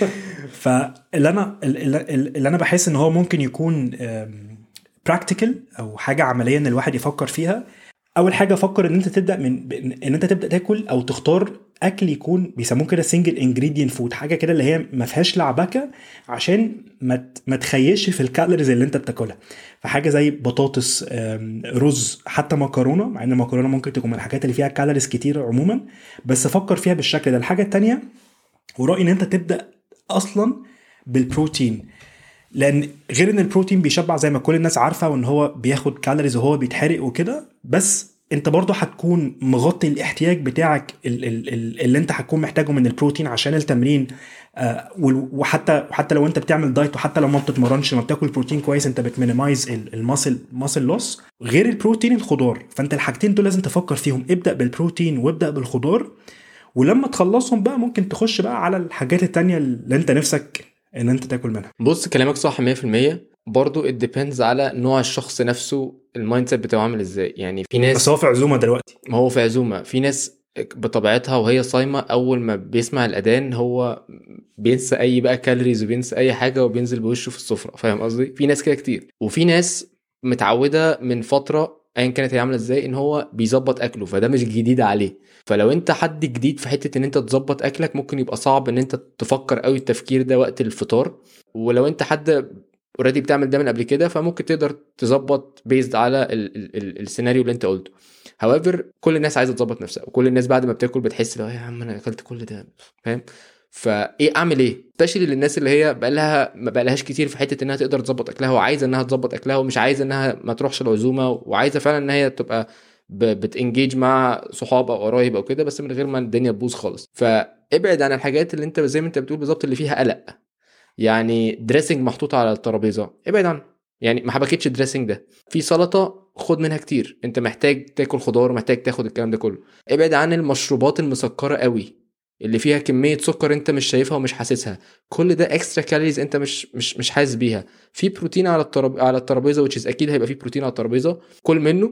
فاللي انا اللي انا بحس ان هو ممكن يكون براكتيكال او حاجه عمليه ان الواحد يفكر فيها اول حاجه فكر ان انت تبدا من ان انت تبدا تاكل او تختار اكل يكون بيسموه كده سنجل انجريدينت فود حاجه كده اللي هي ما فيهاش لعبكه عشان ما ما تخيش في الكالوريز اللي انت بتاكلها فحاجه زي بطاطس رز حتى مكرونه مع ان المكرونه ممكن تكون من الحاجات اللي فيها كالوريز كتير عموما بس فكر فيها بالشكل ده الحاجه الثانيه ورايي ان انت تبدا اصلا بالبروتين لان غير ان البروتين بيشبع زي ما كل الناس عارفه وان هو بياخد كالوريز وهو بيتحرق وكده بس انت برضه هتكون مغطي الاحتياج بتاعك اللي انت هتكون محتاجه من البروتين عشان التمرين وحتى وحتى لو انت بتعمل دايت وحتى لو ما بتتمرنش لما بتاكل بروتين كويس انت بتمينيمايز الماسل ماسل لوس غير البروتين الخضار فانت الحاجتين دول لازم تفكر فيهم ابدا بالبروتين وابدا بالخضار ولما تخلصهم بقى ممكن تخش بقى على الحاجات التانية اللي انت نفسك ان انت تاكل منها بص كلامك صح 100% برضه ات ديبيندز على نوع الشخص نفسه المايند سيت بتاعه عامل ازاي يعني في ناس بس هو في عزومه دلوقتي ما هو في عزومه في ناس بطبيعتها وهي صايمه اول ما بيسمع الاذان هو بينسى اي بقى كالوريز وبينسى اي حاجه وبينزل بوشه في السفره فاهم قصدي في ناس كده كتير وفي ناس متعوده من فتره ايا كانت هي عامله ازاي ان هو بيظبط اكله فده مش جديد عليه فلو انت حد جديد في حته ان انت تظبط اكلك ممكن يبقى صعب ان انت تفكر قوي التفكير ده وقت الفطار ولو انت حد اوريدي بتعمل ده من قبل كده فممكن تقدر تظبط بيزد على ال ال ال السيناريو اللي انت قلته هاويفر كل الناس عايزه تظبط نفسها وكل الناس بعد ما بتاكل بتحس لو يا عم انا اكلت كل ده فاهم فايه اعمل ايه سبيشلي للناس اللي هي بقى لها ما بقى لهاش كتير في حته انها تقدر تظبط اكلها وعايزه انها تظبط اكلها ومش عايزه انها ما تروحش العزومه وعايزه فعلا ان هي تبقى بتنجيج مع صحاب او قرايب او كده بس من غير ما الدنيا تبوظ خالص فابعد عن الحاجات اللي انت زي ما انت بتقول بالظبط اللي فيها قلق يعني دريسنج محطوط على الترابيزه ابعد عنه يعني ما حبكتش الدريسنج ده في سلطه خد منها كتير انت محتاج تاكل خضار ومحتاج تاخد الكلام ده كله ابعد عن المشروبات المسكره قوي اللي فيها كميه سكر انت مش شايفها ومش حاسسها كل ده اكسترا كالوريز انت مش مش مش حاسس بيها في بروتين على التراب على الترابيزه which اكيد هيبقى في بروتين على الترابيزه كل منه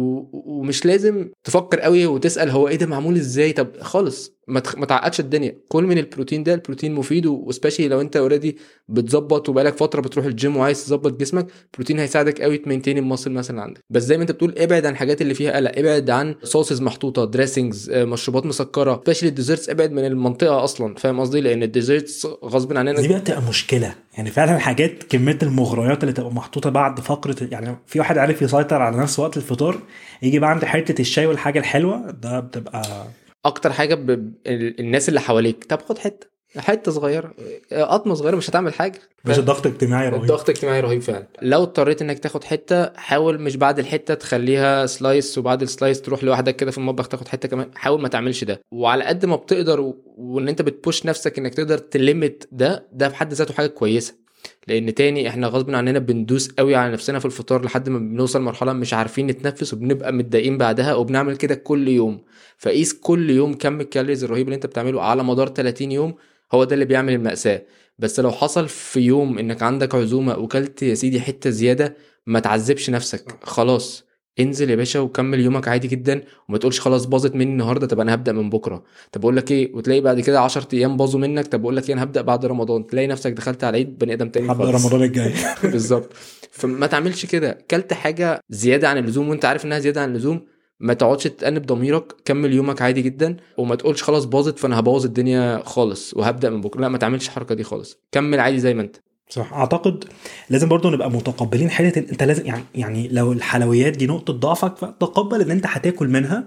ومش لازم تفكر قوي وتسال هو ايه ده معمول ازاي طب خالص ما تعقدش الدنيا كل من البروتين ده البروتين مفيد وسبيشلي لو انت اوريدي بتظبط وبقالك فتره بتروح الجيم وعايز تظبط جسمك البروتين هيساعدك قوي تمينتين الماسل مثلا عندك بس زي ما انت بتقول ابعد عن الحاجات اللي فيها قلق ابعد عن صوصز محطوطه دريسنجز آه، مشروبات مسكره سبيشلي الديزرتس ابعد من المنطقه اصلا فاهم قصدي لان الديزرتس غصب عننا دي بقى تبقى مشكله يعني فعلا حاجات كميه المغريات اللي تبقى محطوطه بعد فقره يعني في واحد عارف يسيطر على نفسه وقت الفطار يجي بقى عند حته الشاي والحاجه الحلوه ده بتبقى اكتر حاجه ب... الناس اللي حواليك طب خد حته حته صغيره قطمه صغيره مش هتعمل حاجه مش الضغط اجتماعي رهيب الضغط اجتماعي رهيب فعلا لو اضطريت انك تاخد حته حاول مش بعد الحته تخليها سلايس وبعد السلايس تروح لوحدك كده في المطبخ تاخد حته كمان حاول ما تعملش ده وعلى قد ما بتقدر و... وان انت بتبوش نفسك انك تقدر تليمت ده ده في حد ذاته حاجه كويسه لان تاني احنا غصب عننا بندوس قوي على نفسنا في الفطار لحد ما بنوصل مرحله مش عارفين نتنفس وبنبقى متضايقين بعدها وبنعمل كده كل يوم فقيس كل يوم كم الكالوريز الرهيب اللي انت بتعمله على مدار 30 يوم هو ده اللي بيعمل المأساة بس لو حصل في يوم انك عندك عزومة وكلت يا سيدي حتة زيادة ما تعذبش نفسك خلاص انزل يا باشا وكمل يومك عادي جدا وما تقولش خلاص باظت مني النهارده طب انا هبدا من بكره طب اقول لك ايه وتلاقي بعد كده 10 ايام باظوا منك طب اقول لك ايه انا هبدا بعد رمضان تلاقي نفسك دخلت على العيد بني ادم تاني خالص رمضان الجاي بالظبط فما تعملش كده كلت حاجه زياده عن اللزوم وانت عارف انها زياده عن اللزوم ما تقعدش تأنب ضميرك كمل يومك عادي جدا وما تقولش خلاص باظت فانا هبوظ الدنيا خالص وهبدا من بكره لا ما تعملش الحركه دي خالص كمل عادي زي ما انت صح اعتقد لازم برضو نبقى متقبلين حته انت لازم يعني يعني لو الحلويات دي نقطه ضعفك فتقبل ان انت هتاكل منها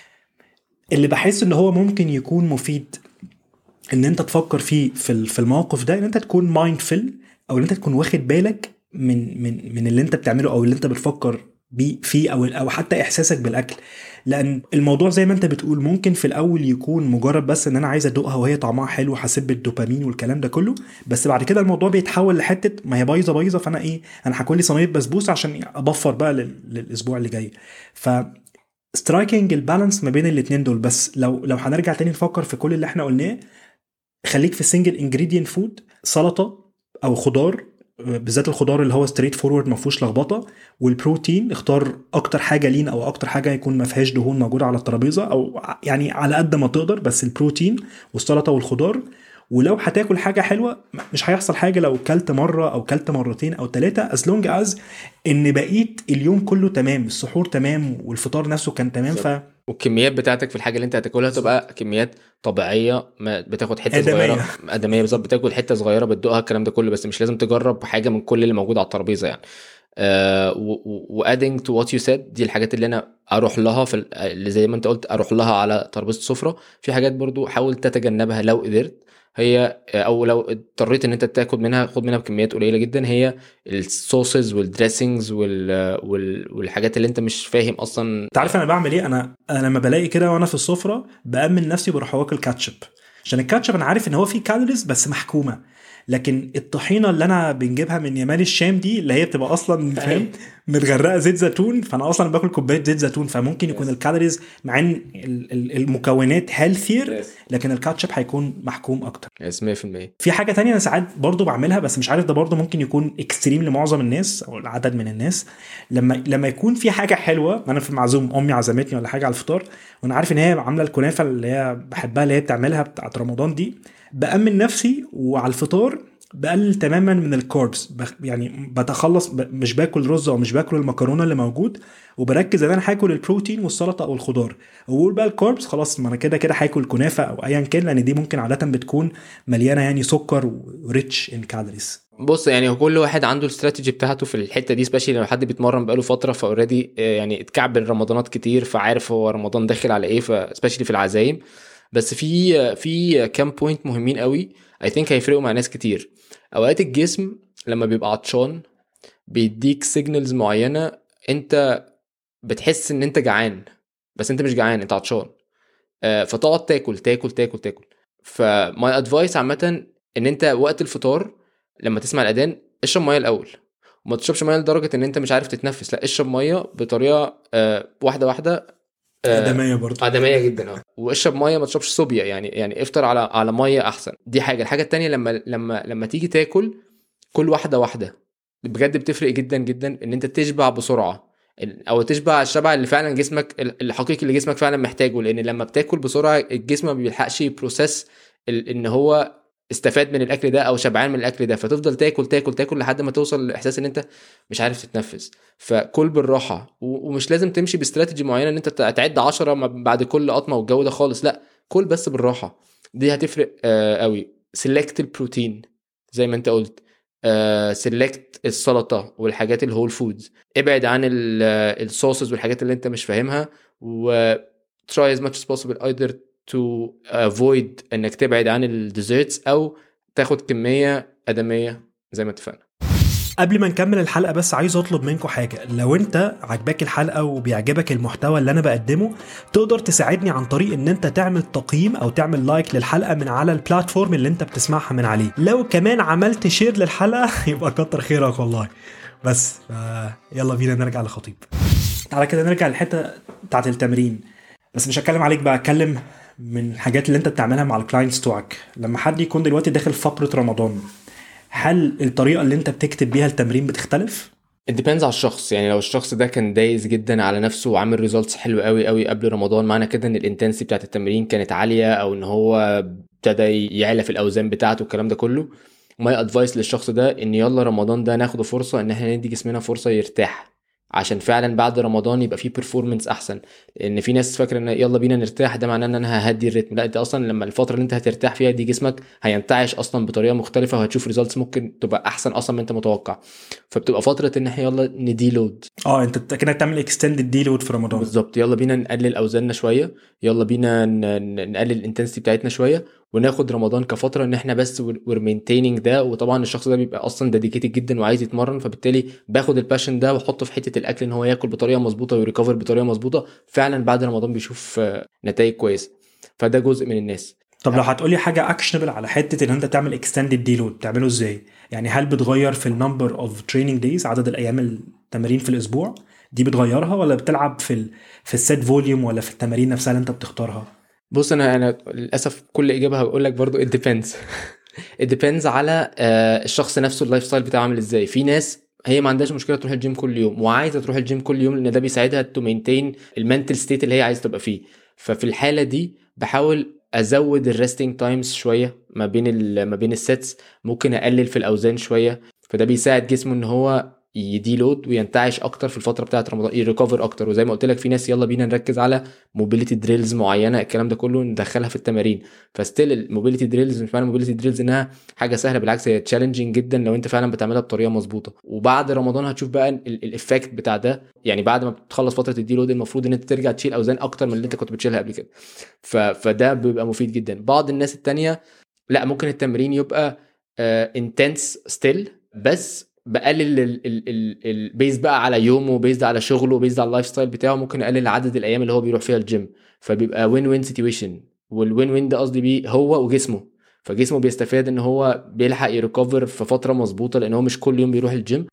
اللي بحس ان هو ممكن يكون مفيد ان انت تفكر فيه في في الموقف ده ان انت تكون مايندفل او ان انت تكون واخد بالك من من من اللي انت بتعمله او اللي انت بتفكر بيه فيه او او حتى احساسك بالاكل لان الموضوع زي ما انت بتقول ممكن في الاول يكون مجرد بس ان انا عايز ادوقها وهي طعمها حلو حسيت بالدوبامين والكلام ده كله بس بعد كده الموضوع بيتحول لحته ما هي بايظه بايظه فانا ايه انا هاكل لي صينيه بسبوسه عشان ابفر بقى للاسبوع اللي جاي ف سترايكنج البالانس ما بين الاثنين دول بس لو لو هنرجع تاني نفكر في كل اللي احنا قلناه خليك في السنجل انجريدينت فود سلطه او خضار بالذات الخضار اللي هو ستريت فورورد ما فيهوش لخبطه والبروتين اختار اكتر حاجه لين او اكتر حاجه يكون ما فيهاش دهون موجوده على الترابيزه او يعني على قد ما تقدر بس البروتين والسلطه والخضار ولو هتاكل حاجه حلوه مش هيحصل حاجه لو كلت مره او كلت مرتين او ثلاثه از لونج از ان بقيت اليوم كله تمام السحور تمام والفطار نفسه كان تمام ف والكميات بتاعتك في الحاجه اللي انت هتاكلها تبقى كميات طبيعيه ما بتاخد حته أدمية. صغيره ادميه بالظبط بتاكل حته صغيره بتدوقها الكلام ده كله بس مش لازم تجرب حاجه من كل اللي موجود على الترابيزه يعني وادنج تو وات يو سيد دي الحاجات اللي انا اروح لها في اللي زي ما انت قلت اروح لها على ترابيزه السفره في حاجات برضو حاول تتجنبها لو قدرت هي او لو اضطريت ان انت تاخد منها خد منها بكميات قليله جدا هي الصوصز والدريسنجز والحاجات اللي انت مش فاهم اصلا انت عارف انا بعمل ايه انا انا لما بلاقي كده وانا في السفره بامن نفسي بروح واكل كاتشب عشان الكاتشب انا عارف ان هو فيه كالوريز بس محكومه لكن الطحينه اللي انا بنجيبها من يمال الشام دي اللي هي بتبقى اصلا فاهم متغرقه زيت زيتون فانا اصلا باكل كوبايه زيت زيتون فممكن يكون الكالوريز مع ان المكونات هيلثير لكن الكاتشب هيكون محكوم اكتر يس 100% في حاجه تانية انا ساعات برضو بعملها بس مش عارف ده برضو ممكن يكون اكستريم لمعظم الناس او العدد من الناس لما لما يكون في حاجه حلوه انا في معزوم امي عزمتني ولا حاجه على الفطار وانا عارف ان هي عامله الكنافه اللي هي بحبها اللي هي بتعملها بتاعت رمضان دي بامن نفسي وعلى الفطار بقلل تماما من الكاربس يعني بتخلص مش باكل رز او مش باكل المكرونه اللي موجود وبركز ان انا هاكل البروتين والسلطه او الخضار واقول بقى الكاربس خلاص ما انا كده كده هاكل كنافه او ايا كان لان دي ممكن عاده بتكون مليانه يعني سكر وريتش ان كالوريز بص يعني هو كل واحد عنده الاستراتيجي بتاعته في الحته دي سبيشالي لو حد بيتمرن بقاله فتره فاوريدي يعني اتكعبل رمضانات كتير فعارف هو رمضان داخل على ايه فسبيشالي في العزايم بس في في كام بوينت مهمين قوي اي ثينك هيفرقوا مع ناس كتير اوقات الجسم لما بيبقى عطشان بيديك سيجنالز معينه انت بتحس ان انت جعان بس انت مش جعان انت عطشان آه، فتقعد تاكل تاكل تاكل تاكل فماي ادفايس عامه ان انت وقت الفطار لما تسمع الاذان اشرب ميه الاول وما تشربش ميه لدرجه ان انت مش عارف تتنفس لا اشرب ميه بطريقه آه، واحده واحده آه، ادميه برضه ادميه جدا اه واشرب ميه ما تشربش صوبيا يعني يعني افطر على على ميه احسن دي حاجه الحاجه التانية لما لما لما تيجي تاكل كل واحده واحده بجد بتفرق جدا جدا ان انت تشبع بسرعه او تشبع الشبع اللي فعلا جسمك الحقيقي اللي جسمك فعلا محتاجه لان لما بتاكل بسرعه الجسم ما بيلحقش بروسيس ان هو استفاد من الاكل ده او شبعان من الاكل ده فتفضل تاكل تاكل تاكل لحد ما توصل لاحساس ان انت مش عارف تتنفس فكل بالراحه ومش لازم تمشي باستراتيجي معينه ان انت تعد 10 بعد كل قطمه والجو ده خالص لا كل بس بالراحه دي هتفرق آه قوي سيلكت البروتين زي ما انت قلت سيلكت uh, السلطه والحاجات الهول فودز ابعد عن الصوصز والحاجات اللي انت مش فاهمها و try as much as possible either to avoid انك تبعد عن الديزرتس او تاخد كميه ادميه زي ما اتفقنا قبل ما نكمل الحلقه بس عايز اطلب منكم حاجه لو انت عجباك الحلقه وبيعجبك المحتوى اللي انا بقدمه تقدر تساعدني عن طريق ان انت تعمل تقييم او تعمل لايك للحلقه من على البلاتفورم اللي انت بتسمعها من عليه لو كمان عملت شير للحلقه يبقى كتر خيرك والله بس يلا بينا نرجع لخطيب تعالى كده نرجع للحته بتاعت التمرين بس مش هتكلم عليك بقى اتكلم من الحاجات اللي انت بتعملها مع الكلاينتس بتوعك لما حد يكون دلوقتي داخل في فقره رمضان هل الطريقه اللي انت بتكتب بيها التمرين بتختلف It depends على الشخص يعني لو الشخص ده كان دايز جدا على نفسه وعامل ريزلتس حلو قوي قوي قبل رمضان معنى كده ان الانتنسي بتاعت التمرين كانت عاليه او ان هو ابتدى يعلى في الاوزان بتاعته والكلام ده كله ماي ادفايس للشخص ده ان يلا رمضان ده ناخده فرصه ان احنا ندي جسمنا فرصه يرتاح عشان فعلا بعد رمضان يبقى في بيرفورمانس احسن لان في ناس فاكره ان يلا بينا نرتاح ده معناه ان انا ههدي الريتم لا انت اصلا لما الفتره اللي انت هترتاح فيها دي جسمك هينتعش اصلا بطريقه مختلفه وهتشوف ريزلتس ممكن تبقى احسن اصلا ما انت متوقع فبتبقى فتره ان احنا يلا ندي لود اه انت كانك تعمل اكستندد دي لود في رمضان بالظبط يلا بينا نقلل اوزاننا شويه يلا بينا نقلل الانتنسيتي بتاعتنا شويه وناخد رمضان كفتره ان احنا بس وير مينتيننج ده وطبعا الشخص ده بيبقى اصلا ديديكيتد جدا وعايز يتمرن فبالتالي باخد الباشن ده واحطه في حته الاكل ان هو ياكل بطريقه مظبوطه ويريكفر بطريقه مظبوطه فعلا بعد رمضان بيشوف نتائج كويسه فده جزء من الناس طب لو هتقولي حاجه اكشنبل على حته ان انت تعمل اكستندد دي لود تعمله ازاي يعني هل بتغير في النمبر اوف تريننج دايز عدد الايام التمارين في الاسبوع دي بتغيرها ولا بتلعب في ال في السيت فوليوم ولا في التمارين نفسها اللي انت بتختارها بص انا انا للاسف كل اجابه هقول لك برضو it depends it depends على الشخص نفسه اللايف ستايل بتاعه عامل ازاي في ناس هي ما عندهاش مشكله تروح الجيم كل يوم وعايزه تروح الجيم كل يوم لان ده بيساعدها تو مينتين المنتل ستيت اللي هي عايزه تبقى فيه ففي الحاله دي بحاول ازود الريستنج تايمز شويه ما بين ما بين السيتس ممكن اقلل في الاوزان شويه فده بيساعد جسمه ان هو يدي لود وينتعش اكتر في الفتره بتاعه رمضان يريكفر اكتر وزي ما قلت لك في ناس يلا بينا نركز على موبيليتي دريلز معينه الكلام ده كله ندخلها في التمارين فستيل الموبيليتي دريلز مش معنى موبيليتي دريلز انها حاجه سهله بالعكس هي تشالنجينج جدا لو انت فعلا بتعملها بطريقه مظبوطه وبعد رمضان هتشوف بقى الايفكت بتاع ده يعني بعد ما بتخلص فتره الدي لود المفروض ان انت ترجع تشيل اوزان اكتر من اللي انت كنت بتشيلها قبل كده فده بيبقى مفيد جدا بعض الناس التانية لا ممكن التمرين يبقى انتنس uh, ستيل بس بقلل البيز بقى على يومه بيزد على شغله بيزد على اللايف ستايل بتاعه ممكن اقلل عدد الايام اللي هو بيروح فيها الجيم فبيبقى وين وين سيتويشن والوين وين ده قصدي بيه هو وجسمه فجسمه بيستفاد ان هو بيلحق يريكفر في فتره مظبوطه لان هو مش كل يوم بيروح الجيم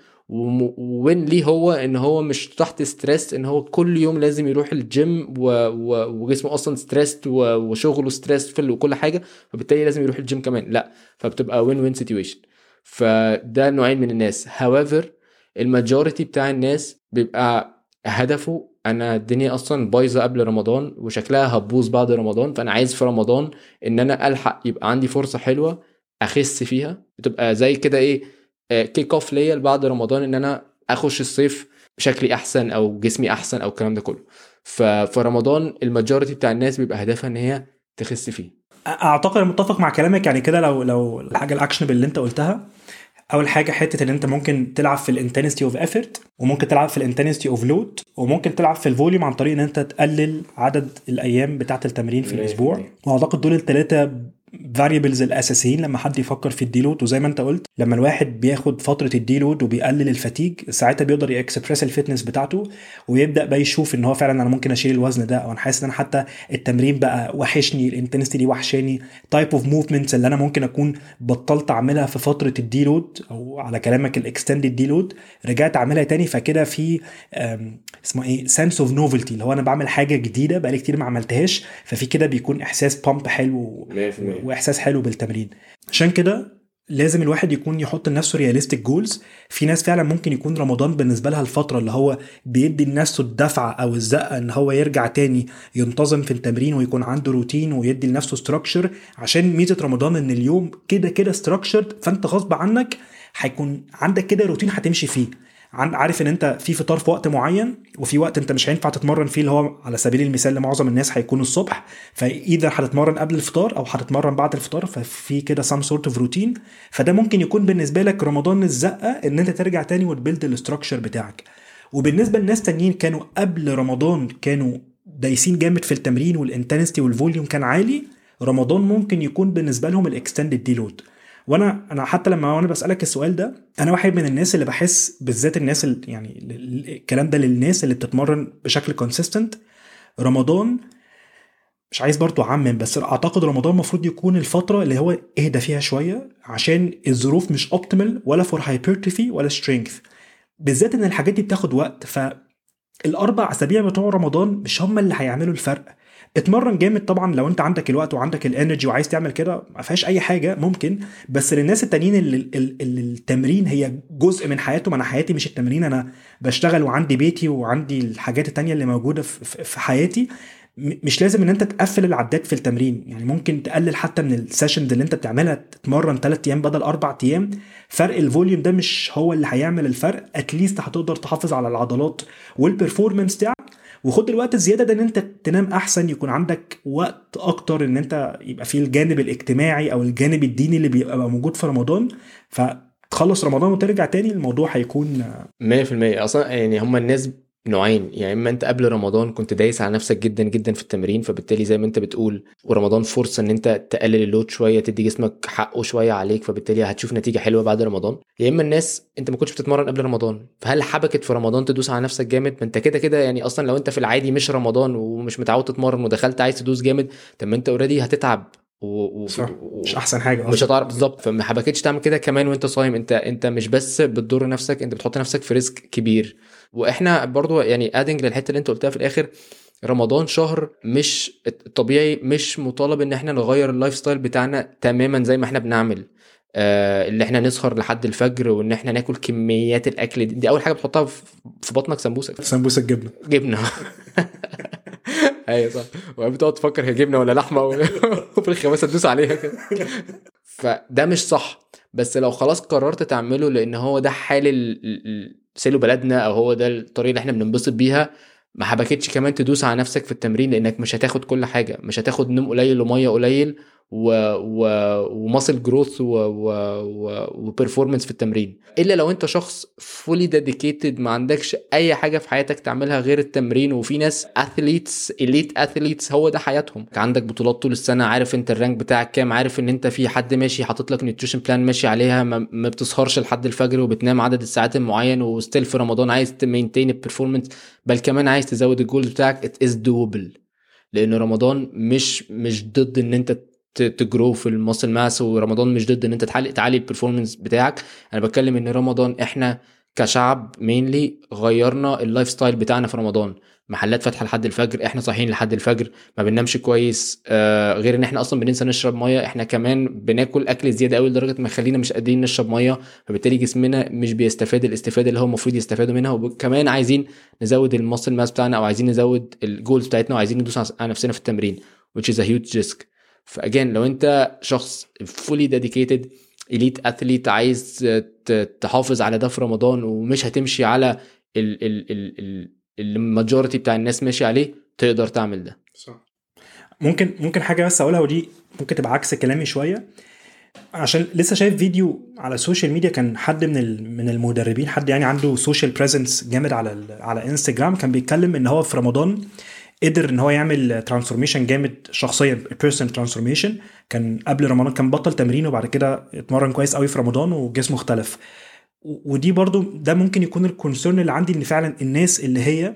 وين ليه هو ان هو مش تحت ستريس ان هو كل يوم لازم يروح الجيم و... و... وجسمه اصلا ستريسد و... وشغله ستريسفل وكل حاجه فبالتالي لازم يروح الجيم كمان لا فبتبقى وين وين سيتويشن فده نوعين من الناس however الماجوريتي بتاع الناس بيبقى هدفه انا الدنيا اصلا بايظه قبل رمضان وشكلها هتبوظ بعد رمضان فانا عايز في رمضان ان انا الحق يبقى عندي فرصه حلوه اخس فيها بتبقى زي كده ايه كيك اوف ليا بعد رمضان ان انا اخش الصيف بشكلي احسن او جسمي احسن او الكلام ده كله ففي رمضان الماجوريتي بتاع الناس بيبقى هدفها ان هي تخس فيه اعتقد متفق مع كلامك يعني كده لو لو الحاجه الاكشنبل اللي انت قلتها اول حاجه حته ان انت ممكن تلعب في الانتنستي اوف افورت وممكن تلعب في الانتنستي اوف لود وممكن تلعب في الفوليوم عن طريق ان انت تقلل عدد الايام بتاعه التمرين في الاسبوع واعتقد دول الثلاثه فاريبلز الاساسيين لما حد يفكر في الديلود وزي ما انت قلت لما الواحد بياخد فتره الديلود وبيقلل الفتيج ساعتها بيقدر يكسبريس الفتنس بتاعته ويبدا بقى يشوف ان هو فعلا انا ممكن اشيل الوزن ده او انا حاسس ان انا حتى التمرين بقى وحشني الانتنستي دي وحشاني تايب اوف موفمنتس اللي انا ممكن اكون بطلت اعملها في فتره الديلود او على كلامك الاكستندد ديلود رجعت اعملها تاني فكده في اسمه ايه سنس اوف نوفلتي اللي هو انا بعمل حاجه جديده بقالي كتير ما عملتهاش ففي كده بيكون احساس بامب حلو 100% واحساس حلو بالتمرين عشان كده لازم الواحد يكون يحط لنفسه رياليستيك جولز في ناس فعلا ممكن يكون رمضان بالنسبه لها الفتره اللي هو بيدي لنفسه الدفعه او الزقه ان هو يرجع تاني ينتظم في التمرين ويكون عنده روتين ويدي لنفسه ستراكشر عشان ميزه رمضان ان اليوم كده كده ستراكشرد فانت غصب عنك هيكون عندك كده روتين هتمشي فيه عارف ان انت في فطار في وقت معين وفي وقت انت مش هينفع تتمرن فيه اللي هو على سبيل المثال لمعظم الناس هيكون الصبح فاذا هتتمرن قبل الفطار او هتتمرن بعد الفطار ففي كده سام سورت اوف روتين فده ممكن يكون بالنسبه لك رمضان الزقه ان انت ترجع تاني وتبيلد الاستراكشر بتاعك وبالنسبه لناس تانيين كانوا قبل رمضان كانوا دايسين جامد في التمرين والانتنستي والفوليوم كان عالي رمضان ممكن يكون بالنسبه لهم الاكستندد دي لود وانا انا حتى لما وانا بسالك السؤال ده انا واحد من الناس اللي بحس بالذات الناس اللي يعني الكلام ده للناس اللي بتتمرن بشكل كونسيستنت رمضان مش عايز برضو اعمم بس اعتقد رمضان المفروض يكون الفتره اللي هو اهدى فيها شويه عشان الظروف مش اوبتيمال ولا فور هايبرتروفي ولا سترينث بالذات ان الحاجات دي بتاخد وقت فالاربع اسابيع بتوع رمضان مش هم اللي هيعملوا الفرق اتمرن جامد طبعا لو انت عندك الوقت وعندك الانرجي وعايز تعمل كده ما فيهاش اي حاجه ممكن بس للناس التانيين اللي, اللي التمرين هي جزء من حياتهم انا حياتي مش التمرين انا بشتغل وعندي بيتي وعندي الحاجات التانية اللي موجوده في, في حياتي مش لازم ان انت تقفل العداد في التمرين يعني ممكن تقلل حتى من السيشنز اللي انت بتعملها تتمرن 3 ايام بدل 4 ايام فرق الفوليوم ده مش هو اللي هيعمل الفرق اتليست هتقدر تحافظ على العضلات والبرفورمانس بتاعك وخد الوقت الزياده ده ان انت تنام احسن يكون عندك وقت اكتر ان انت يبقى فيه الجانب الاجتماعي او الجانب الديني اللي بيبقى موجود في رمضان فتخلص رمضان وترجع تاني الموضوع هيكون 100% اصلا يعني هم الناس نوعين يا يعني اما انت قبل رمضان كنت دايس على نفسك جدا جدا في التمرين فبالتالي زي ما انت بتقول ورمضان فرصه ان انت تقلل اللود شويه تدي جسمك حقه شويه عليك فبالتالي هتشوف نتيجه حلوه بعد رمضان يا اما الناس انت ما كنتش بتتمرن قبل رمضان فهل حبكت في رمضان تدوس على نفسك جامد ما انت كده كده يعني اصلا لو انت في العادي مش رمضان ومش متعود تتمرن ودخلت عايز تدوس جامد طب ما انت اوريدي هتتعب و... صح و... مش احسن حاجه مش هتعرف بالظبط فما حبكتش تعمل كده كمان وانت صايم انت انت مش بس بتضر نفسك انت بتحط نفسك في ريسك كبير واحنا برضو يعني ادنج للحته اللي انت قلتها في الاخر رمضان شهر مش الطبيعي مش مطالب ان احنا نغير اللايف ستايل بتاعنا تماما زي ما احنا بنعمل آه اللي احنا نسهر لحد الفجر وان احنا ناكل كميات الاكل دي, دي اول حاجه بتحطها في بطنك سمبوسه سمبوسه جبنه جبنه ايوه صح وبتقعد تفكر هي جبنه ولا لحمه وفي الخماسه تدوس عليها كده فده مش صح بس لو خلاص قررت تعمله لان هو ده حال سيلو بلدنا او هو ده الطريقه اللي احنا بننبسط بيها ما حبكتش كمان تدوس على نفسك في التمرين لانك مش هتاخد كل حاجه مش هتاخد نوم قليل وميه قليل و... و... وماسل جروث و... و... و... وبرفورمانس في التمرين الا لو انت شخص فولي ديديكيتد ما عندكش اي حاجه في حياتك تعملها غير التمرين وفي ناس اثليتس اليت اثليتس هو ده حياتهم عندك بطولات طول السنه عارف انت الرانك بتاعك كام عارف ان انت في حد ماشي حاطط لك نيوتريشن بلان ماشي عليها ما, ما بتسهرش لحد الفجر وبتنام عدد الساعات المعين وستيل في رمضان عايز تمينتين البرفورمانس بل كمان عايز تزود الجولز بتاعك ات از دوبل لان رمضان مش مش ضد ان انت تجرو في الماسل ماس ورمضان مش ضد ان انت تعلي تعلي البرفورمانس بتاعك انا بتكلم ان رمضان احنا كشعب مينلي غيرنا اللايف ستايل بتاعنا في رمضان محلات فاتحه لحد الفجر احنا صاحيين لحد الفجر ما بننامش كويس آه غير ان احنا اصلا بننسى نشرب ميه احنا كمان بناكل اكل زياده قوي لدرجه ما يخلينا مش قادرين نشرب ميه فبالتالي جسمنا مش بيستفاد الاستفاده اللي هو المفروض يستفادوا منها وكمان عايزين نزود الماسل ماس بتاعنا او عايزين نزود الجولز بتاعتنا وعايزين ندوس على نفسنا في التمرين which is a huge risk فاجين لو انت شخص فولي ديديكيتد اليت اثليت عايز تحافظ على ده في رمضان ومش هتمشي على الماجورتي بتاع الناس ماشي عليه تقدر تعمل ده صح ممكن ممكن حاجه بس اقولها ودي ممكن تبقى عكس كلامي شويه عشان لسه شايف فيديو على السوشيال ميديا كان حد من ال- من المدربين حد يعني عنده سوشيال بريزنس جامد على ال- على انستجرام كان بيتكلم ان هو في رمضان قدر ان هو يعمل ترانسفورميشن جامد شخصيا بيرسون ترانسفورميشن كان قبل رمضان كان بطل تمرين وبعد كده اتمرن كويس قوي في رمضان وجسمه اختلف و- ودي برضو ده ممكن يكون الكونسيرن اللي عندي ان فعلا الناس اللي هي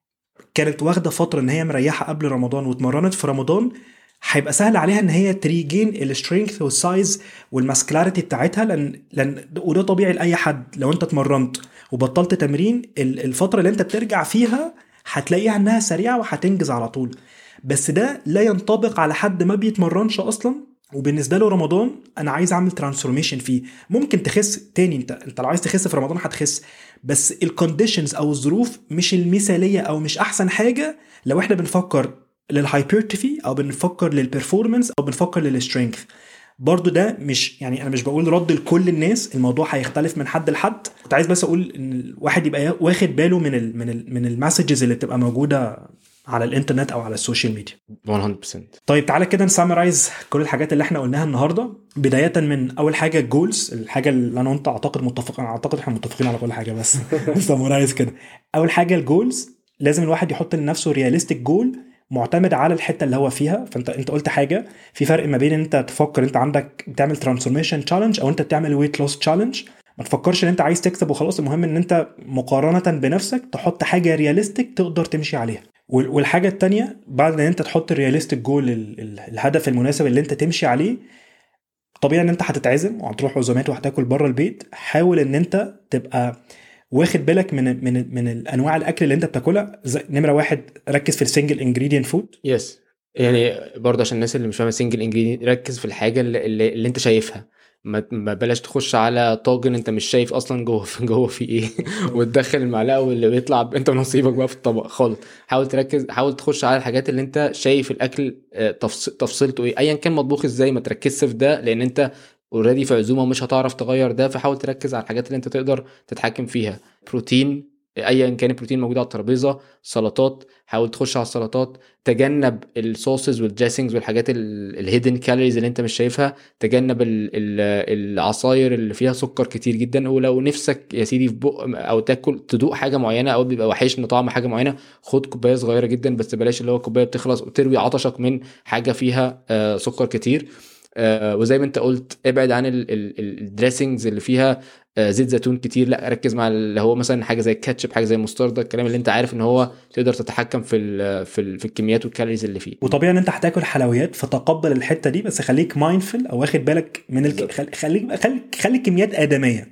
كانت واخده فتره ان هي مريحه قبل رمضان واتمرنت في رمضان هيبقى سهل عليها ان هي تريجين السترينث والسايز والماسكلاريتي بتاعتها لان لان وده طبيعي لاي حد لو انت اتمرنت وبطلت تمرين ال- الفتره اللي انت بترجع فيها هتلاقيها انها سريعه وهتنجز على طول بس ده لا ينطبق على حد ما بيتمرنش اصلا وبالنسبه له رمضان انا عايز اعمل ترانسفورميشن فيه ممكن تخس تاني انت انت لو عايز تخس في رمضان هتخس بس الكونديشنز او الظروف مش المثاليه او مش احسن حاجه لو احنا بنفكر للهايبرتروفي او بنفكر للبرفورمانس او بنفكر للسترينث برضو ده مش يعني انا مش بقول رد لكل الناس الموضوع هيختلف من حد لحد كنت عايز بس اقول ان الواحد يبقى واخد باله من ال من ال من المسجز اللي بتبقى موجوده على الانترنت او على السوشيال ميديا 100% طيب تعالى كده نسمرايز كل الحاجات اللي احنا قلناها النهارده بدايه من اول حاجه الجولز الحاجه اللي انا وانت اعتقد متفقين اعتقد احنا متفقين على كل حاجه بس سمرايز كده اول حاجه الجولز لازم الواحد يحط لنفسه رياليستيك جول معتمد على الحته اللي هو فيها فانت انت قلت حاجه في فرق ما بين ان انت تفكر انت عندك بتعمل ترانسفورميشن تشالنج او انت بتعمل ويت لوس تشالنج ما تفكرش ان انت عايز تكسب وخلاص المهم ان انت مقارنه بنفسك تحط حاجه رياليستيك تقدر تمشي عليها وال- والحاجه التانية بعد ان انت تحط الرياليستيك جول ال- ال- الهدف المناسب اللي انت تمشي عليه طبيعي ان انت هتتعزم وهتروح عزومات وهتاكل بره البيت حاول ان انت تبقى واخد بالك من من من انواع الاكل اللي انت بتاكلها زي- نمره واحد ركز في السنجل انجريدينت فود يس يعني برضه عشان الناس اللي مش فاهمه سنجل انجريدينت ركز في الحاجه اللي, اللي, اللي انت شايفها ما ما بلاش تخش على طاجن انت مش شايف اصلا جوه في جوه في ايه وتدخل المعلقه واللي بيطلع انت ونصيبك بقى في الطبق خالص حاول تركز حاول تخش على الحاجات اللي انت شايف الاكل آه، تفص- تفصيلته ايه ايا كان مطبوخ ازاي ما تركزش في ده لان انت اوريدي في عزومه ومش هتعرف تغير ده فحاول تركز على الحاجات اللي انت تقدر تتحكم فيها بروتين ايا كان البروتين موجود على الترابيزه سلطات حاول تخش على السلطات تجنب الصوصز والدريسنجز والحاجات الهيدن كالوريز اللي انت مش شايفها تجنب ال- ال- العصاير اللي فيها سكر كتير جدا ولو نفسك يا سيدي في بق او تاكل تدوق حاجه معينه او بيبقى وحشنا طعم حاجه معينه خد كوبايه صغيره جدا بس بلاش اللي هو كوبايه بتخلص وتروي عطشك من حاجه فيها آه، سكر كتير آه، وزي ما انت قلت ابعد عن الدريسنجز اللي فيها آه، زيت زيتون كتير لا ركز مع اللي هو مثلا حاجه زي الكاتشب حاجه زي المستردة الكلام اللي انت عارف ان هو تقدر تتحكم في ال في, ال في الكميات والكالوريز اللي فيه وطبيعي ان انت هتاكل حلويات فتقبل الحته دي بس خليك مايندفul او واخد بالك من الك... خل... خليك خلي خلي الكميات ادميه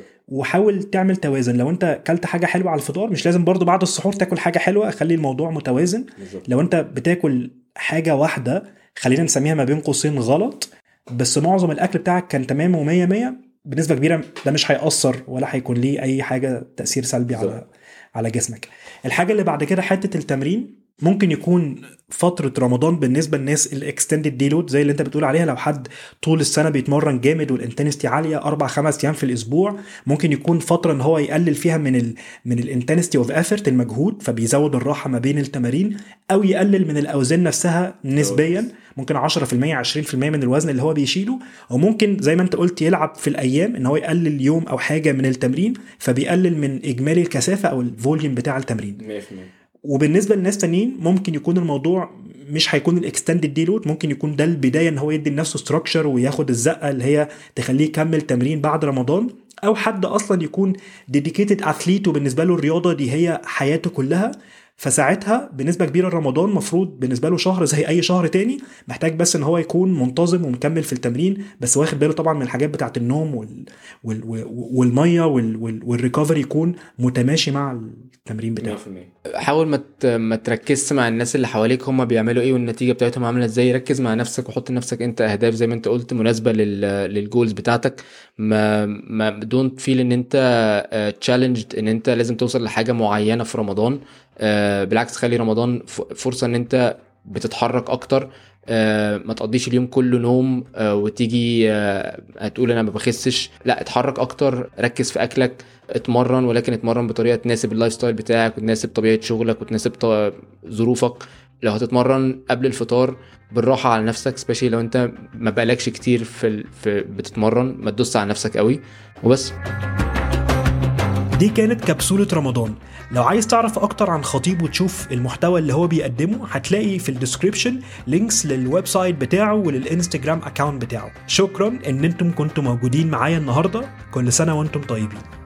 وحاول تعمل توازن لو انت اكلت حاجه حلوه على الفطار مش لازم برضو بعد السحور تاكل حاجه حلوه خلي الموضوع متوازن لو انت بتاكل حاجه واحده خلينا نسميها ما بين قوسين غلط بس معظم الاكل بتاعك كان تمام و100 100 بنسبه كبيره ده مش هيأثر ولا هيكون ليه اي حاجه تاثير سلبي على على جسمك الحاجه اللي بعد كده حته التمرين ممكن يكون فترة رمضان بالنسبة للناس الاكستندد دي لود زي اللي انت بتقول عليها لو حد طول السنة بيتمرن جامد والانتنستي عالية أربع خمس أيام في الأسبوع ممكن يكون فترة إن هو يقلل فيها من ال من الانتنستي اوف ايفورت المجهود فبيزود الراحة ما بين التمارين أو يقلل من الأوزان نفسها نسبيا ممكن 10% 20% من الوزن اللي هو بيشيله او ممكن زي ما انت قلت يلعب في الايام ان هو يقلل يوم او حاجه من التمرين فبيقلل من اجمالي الكثافه او الفوليوم بتاع التمرين 100% وبالنسبه للناس تانيين ممكن يكون الموضوع مش هيكون الاكستندد دي لود ممكن يكون ده البدايه ان هو يدي لنفسه ستراكشر وياخد الزقه اللي هي تخليه يكمل تمرين بعد رمضان او حد اصلا يكون ديديكيتد اثليت وبالنسبه له الرياضه دي هي حياته كلها فساعتها بنسبه كبيره رمضان مفروض بالنسبه له شهر زي اي شهر تاني محتاج بس ان هو يكون منتظم ومكمل في التمرين بس واخد باله طبعا من الحاجات بتاعه النوم وال... وال... وال... والميه وال... وال... والريكفري يكون متماشي مع التمرين بتاعه حاول ما ت- ما تركزش مع الناس اللي حواليك هم بيعملوا ايه والنتيجه بتاعتهم عامله ازاي ركز مع نفسك وحط لنفسك انت اهداف زي ما انت قلت مناسبه لل للجولز بتاعتك ما ما دونت فيل ان انت تشالنجد ان انت لازم توصل لحاجه معينه في رمضان آه، بالعكس خلي رمضان ف- فرصه ان انت بتتحرك اكتر آه، ما تقضيش اليوم كله نوم آه، وتيجي آه، هتقول انا ما بخسش لا اتحرك اكتر ركز في اكلك اتمرن ولكن اتمرن بطريقه تناسب اللايف ستايل بتاعك وتناسب طبيعه شغلك وتناسب ط- ظروفك لو هتتمرن قبل الفطار بالراحه على نفسك سبيشالي لو انت ما بقالكش كتير في, ال... في بتتمرن ما تدوس على نفسك قوي وبس دي كانت كبسولة رمضان لو عايز تعرف اكتر عن خطيب وتشوف المحتوى اللي هو بيقدمه هتلاقي في الديسكريبشن لينكس للويب سايت بتاعه وللانستجرام اكاونت بتاعه شكرا ان انتم كنتم موجودين معايا النهارده كل سنه وانتم طيبين